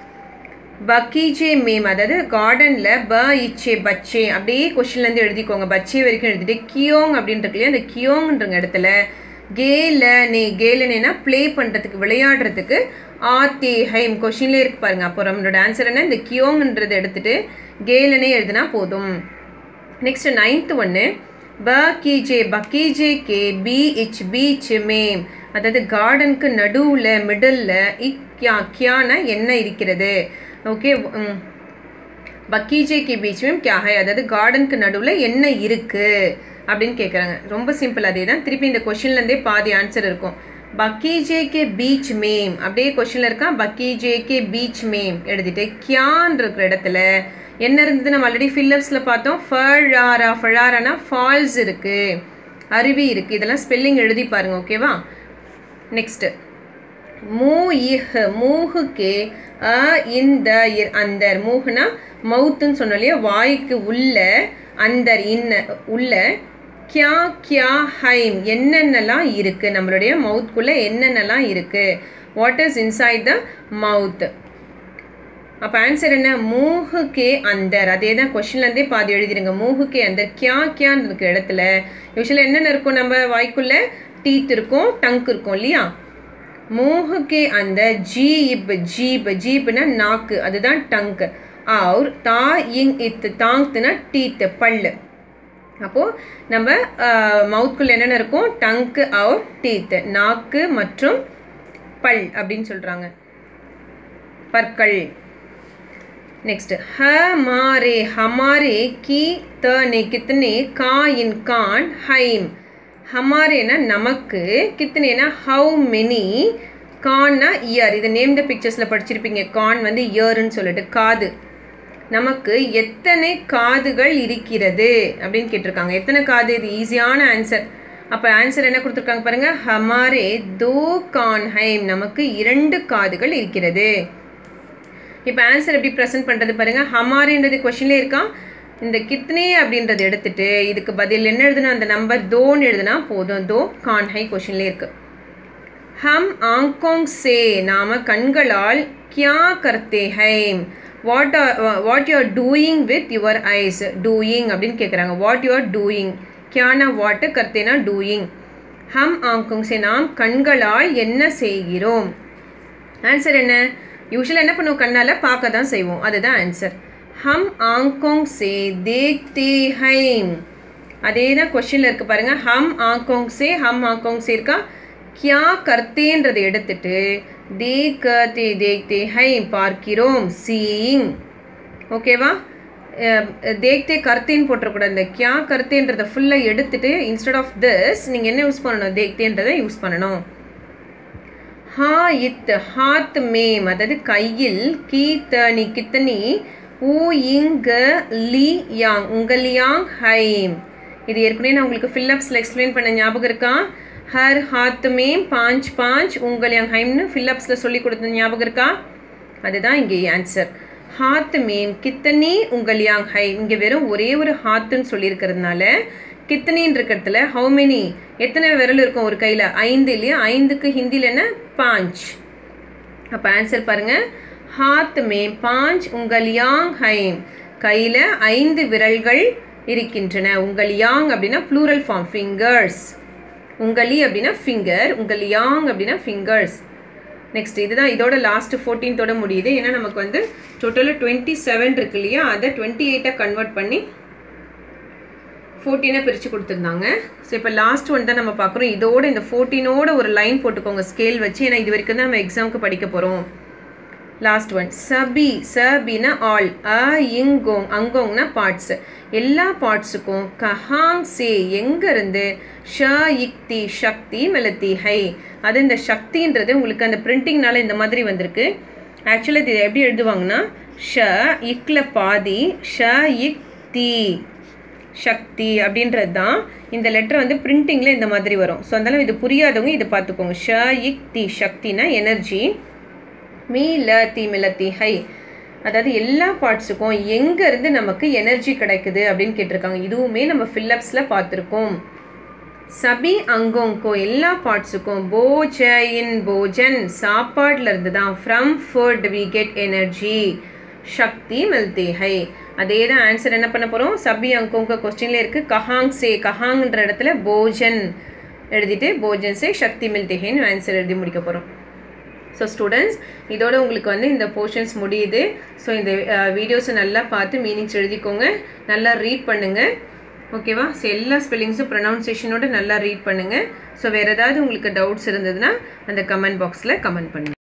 பக்கீஜே மேம் அதாவது கார்டனில் ப இச்சே பச்சே அப்படியே கொஷின்லேருந்து எழுதிக்கோங்க பச்சே வரைக்கும் எழுதிட்டு கியோங் அப்படின்றது இல்லையா அந்த கியோங்ன்ற இடத்துல கேலனே கேலனேனா ப்ளே பண்ணுறதுக்கு விளையாடுறதுக்கு ஆத்தே ஹைம் கொஷின்லேயே இருக்கு பாருங்க அப்போ நம்மளோட ஆன்சர் என்ன இந்த கியோங்ன்றதை எடுத்துட்டு கேலனே எழுதினா போதும் நெக்ஸ்ட் நைன்த் ஒன்று ப கீஜே பக்கீஜே கே பி இச் பீச் மேம் அதாவது கார்டனுக்கு நடுவில் மிடில் இக்யா கியான என்ன இருக்கிறது ஓகே பக்கீஜே கே பீச் மேம் கியா ஹை அதாவது கார்டனுக்கு நடுவில் என்ன இருக்குது அப்படின்னு கேட்குறாங்க ரொம்ப சிம்பிள் அதே தான் திருப்பி இந்த கொஷின்லேருந்தே பாதி ஆன்சர் இருக்கும் பக்கீஜே கே பீச் மேம் அப்படியே கொஷினில் இருக்கா பக்கீஜே கே பீச் மேம் எழுதிட்டு கியான் இருக்கிற இடத்துல என்ன இருந்தது நம்ம ஆல்ரெடி ஃபில்லப்ஸில் பார்த்தோம் ஃபழாரா ஃபழாரானா ஃபால்ஸ் இருக்குது அருவி இருக்குது இதெல்லாம் ஸ்பெல்லிங் எழுதி பாருங்க ஓகேவா நெக்ஸ்ட்டு மூ இஹ் மூஹுக்கே அ இந்த இர் அந்தர் மூஹுனா மவுத்துன்னு சொன்னோம் இல்லையா வாய்க்கு உள்ள அந்தர் இன்ன உள்ள கியா கியா ஹைம் என்னென்னலாம் இருக்குது நம்மளுடைய மவுத்குள்ளே என்னென்னலாம் இருக்குது what is inside the mouth அப்போ ஆன்சர் என்ன மூஹு கே அந்தர் அதே தான் கொஷின்லேருந்தே பாதி எழுதிருங்க மூஹு கே அந்தர் கியா கியான்னு இருக்க இடத்துல யூஸ்வலாக என்னென்ன இருக்கும் நம்ம வாய்க்குள்ளே டீத் இருக்கும் டங்க் இருக்கும் இல்லையா மூஹு கே அந்த ஜீப் ஜீப் ஜீப்னா நாக்கு அதுதான் டங்க் ஆர் தா இங் இத்து தாங்க்னா டீத்து பல்லு அப்போது நம்ம மவுத்குள்ளே என்னென்ன இருக்கும் டங்க்கு ஆர் டீத்து நாக்கு மற்றும் பல் அப்படின்னு சொல்கிறாங்க பற்கள் नेक्स्ट हमारे हमारे की तने कितने का इन कान हाइम ஹமாரேனா நமக்கு கித்தனேனா ஹவு மெனி கான்னா இயர் இது நேம் த பிக்சர்ஸில் படிச்சிருப்பீங்க கான் வந்து இயர்னு சொல்லிட்டு காது நமக்கு எத்தனை காதுகள் இருக்கிறது அப்படின்னு கேட்டிருக்காங்க எத்தனை காது இது ஈஸியான ஆன்சர் அப்போ ஆன்சர் என்ன கொடுத்துருக்காங்க பாருங்கள் ஹமாரே தோ கான் ஹைம் நமக்கு இரண்டு காதுகள் இருக்கிறது இப்போ ஆன்சர் எப்படி ப்ரெசென்ட் பண்ணுறது பாருங்கள் ஹமாரின்றது கொஷின்லேயே இருக்கா இந்த கித்னே அப்படின்றத எடுத்துட்டு இதுக்கு பதில் என்ன எழுதுனா அந்த நம்பர் தோன்னு எழுதுனா போதும் தோ கான் ஹை கொஷின்லேயே இருக்கு ஹம் ஆங்கோங் சே நாம கண்களால் கியா கர்த்தே ஹைம் what are what you are doing with your eyes doing அப்படின்னு கேட்குறாங்க வாட் யூ ஆர் டூயிங் கியானா வாட்டு கர்த்தேனா டூயிங் ஹம் ஆங்கோங் சே நாம் கண்களால் என்ன செய்கிறோம் ஆன்சர் என்ன யூஸ்வலாக என்ன பண்ணுவோம் கண்ணால் பார்க்க தான் செய்வோம் அதுதான் ஆன்சர் ஹம் ஆங்கோங் சே தேக்தே ஹைம் அதே தான் கொஷினில் இருக்கு பாருங்க ஹம் ஆங்கோங் சே ஹம் ஆங்கோங் சே இருக்கா கியா கர்த்தேன்றதை எடுத்துட்டு தேக்கத்தே தேக்தே ஹைம் பார்க்கிறோம் சீயிங் ஓகேவா தேக்தே கர்த்தேன்னு போட்டுறக்கூடாது இந்த கியா கர்த்தேன்றதை ஃபுல்லாக எடுத்துட்டு இன்ஸ்டெட் ஆஃப் திஸ் நீங்கள் என்ன யூஸ் பண்ணணும் தேக்தேன்றதை யூஸ் பண்ணணும் ஹா இத் ஹாத் மேம் அதாவது கையில் கீத்தனி கித்தனி ஊ இங்க லி யாங் உங்கலியாங் ஹைம் இது ஏற்கனவே நான் உங்களுக்கு ஃபில்லப்ஸில் எக்ஸ்பிளைன் பண்ண ஞாபகம் இருக்கா ஹர் ஹாத் மேம் பாஞ்ச் பாஞ்ச் உங்கலியாங் ஹைம்னு ஃபில்லப்ஸில் சொல்லி கொடுத்த ஞாபகம் இருக்கா அதுதான் இங்கே ஆன்சர் ஹாத் மேம் கித்தனி உங்கலியாங் ஹை இங்கே வெறும் ஒரே ஒரு ஹாத்துன்னு சொல்லியிருக்கிறதுனால கித்தனின்னு இருக்கிறதுல ஹவு மெனி எத்தனை விரல் இருக்கும் ஒரு கையில் ஐந்து இல்லையா ஐந்துக்கு ஹிந்தியில் என்ன பாஞ்ச் அப்போ ஆன்சர் பாருங்க ஹாத் மே பாஞ்ச் உங்கள் யாங் ஹைம் கையில் ஐந்து விரல்கள் இருக்கின்றன உங்கள் யாங் அப்படின்னா ப்ளூரல் ஃபார்ம் ஃபிங்கர்ஸ் உங்களி அப்படின்னா ஃபிங்கர் உங்கள் யாங் அப்படின்னா ஃபிங்கர்ஸ் நெக்ஸ்ட் இதுதான் இதோட லாஸ்ட் ஃபோர்டீன்த்தோட முடியுது ஏன்னா நமக்கு வந்து டோட்டலாக டுவெண்ட்டி செவன் இருக்கு இல்லையா அதை டுவெண்ட்டி எயிட்டாக கன்வெர்ட் பண்ணி ஃபோர்டீனை பிரித்து கொடுத்துருந்தாங்க ஸோ இப்போ லாஸ்ட் ஒன் தான் நம்ம பார்க்குறோம் இதோட இந்த ஃபோர்டீனோட ஒரு லைன் போட்டுக்கோங்க ஸ்கேல் வச்சு ஏன்னா இது வரைக்கும் தான் நம்ம எக்ஸாமுக்கு படிக்க போகிறோம் லாஸ்ட் ஒன் சபி சபினா ஆல் அ இங்கோங் அங்கோங்னா பார்ட்ஸ் எல்லா பார்ட்ஸுக்கும் கஹாங் சே எங்கேருந்து ஷ இக்தி சக்தி மெலத்தி ஹை அது இந்த சக்தின்றது உங்களுக்கு அந்த பிரிண்டிங்னால இந்த மாதிரி வந்திருக்கு ஆக்சுவலாக இது எப்படி எழுதுவாங்கன்னா ஷ இக்ல பாதி ஷ இக் தி சக்தி அப்படின்றது தான் இந்த லெட்டர் வந்து பிரிண்டிங்கில் இந்த மாதிரி வரும் ஸோ அதனால இது புரியாதவங்க இதை பார்த்துக்கோங்க ஷ இக் தி சக்தினா எனர்ஜி மீ ல தி மிலத்தி ஹை அதாவது எல்லா பார்ட்ஸுக்கும் எங்கேருந்து நமக்கு எனர்ஜி கிடைக்குது அப்படின்னு கேட்டிருக்காங்க இதுவுமே நம்ம ஃபில்லப்ஸில் பார்த்துருக்கோம் சபி அங்கோங்கோ எல்லா பார்ட்ஸுக்கும் போஜயின் போஜன் சாப்பாடுல இருந்து தான் from food we get energy சக்தி மில்தி ஹை அதே தான் ஆன்சர் என்ன பண்ண போகிறோம் சபி அங்கோங்க கொஸ்டின்ல இருக்குது கஹாங் சே கஹாங்ன்ற இடத்துல போஜன் எழுதிட்டு போஜன் சே சக்தி மில்தி ஹைன்னு ஆன்சர் எழுதி முடிக்க போகிறோம் ஸோ ஸ்டூடெண்ட்ஸ் இதோட உங்களுக்கு வந்து இந்த போர்ஷன்ஸ் முடியுது ஸோ இந்த வீடியோஸை நல்லா பார்த்து மீனிங்ஸ் எழுதிக்கோங்க நல்லா ரீட் பண்ணுங்கள் ஓகேவா ஸோ எல்லா ஸ்பெல்லிங்ஸும் ப்ரொனவுன்சேஷனோட நல்லா ரீட் பண்ணுங்கள் ஸோ வேறு ஏதாவது உங்களுக்கு டவுட்ஸ் இருந்ததுன்னா அந்த கமெண்ட் பாக்ஸில் கமெண்ட் பண்ணுங்கள்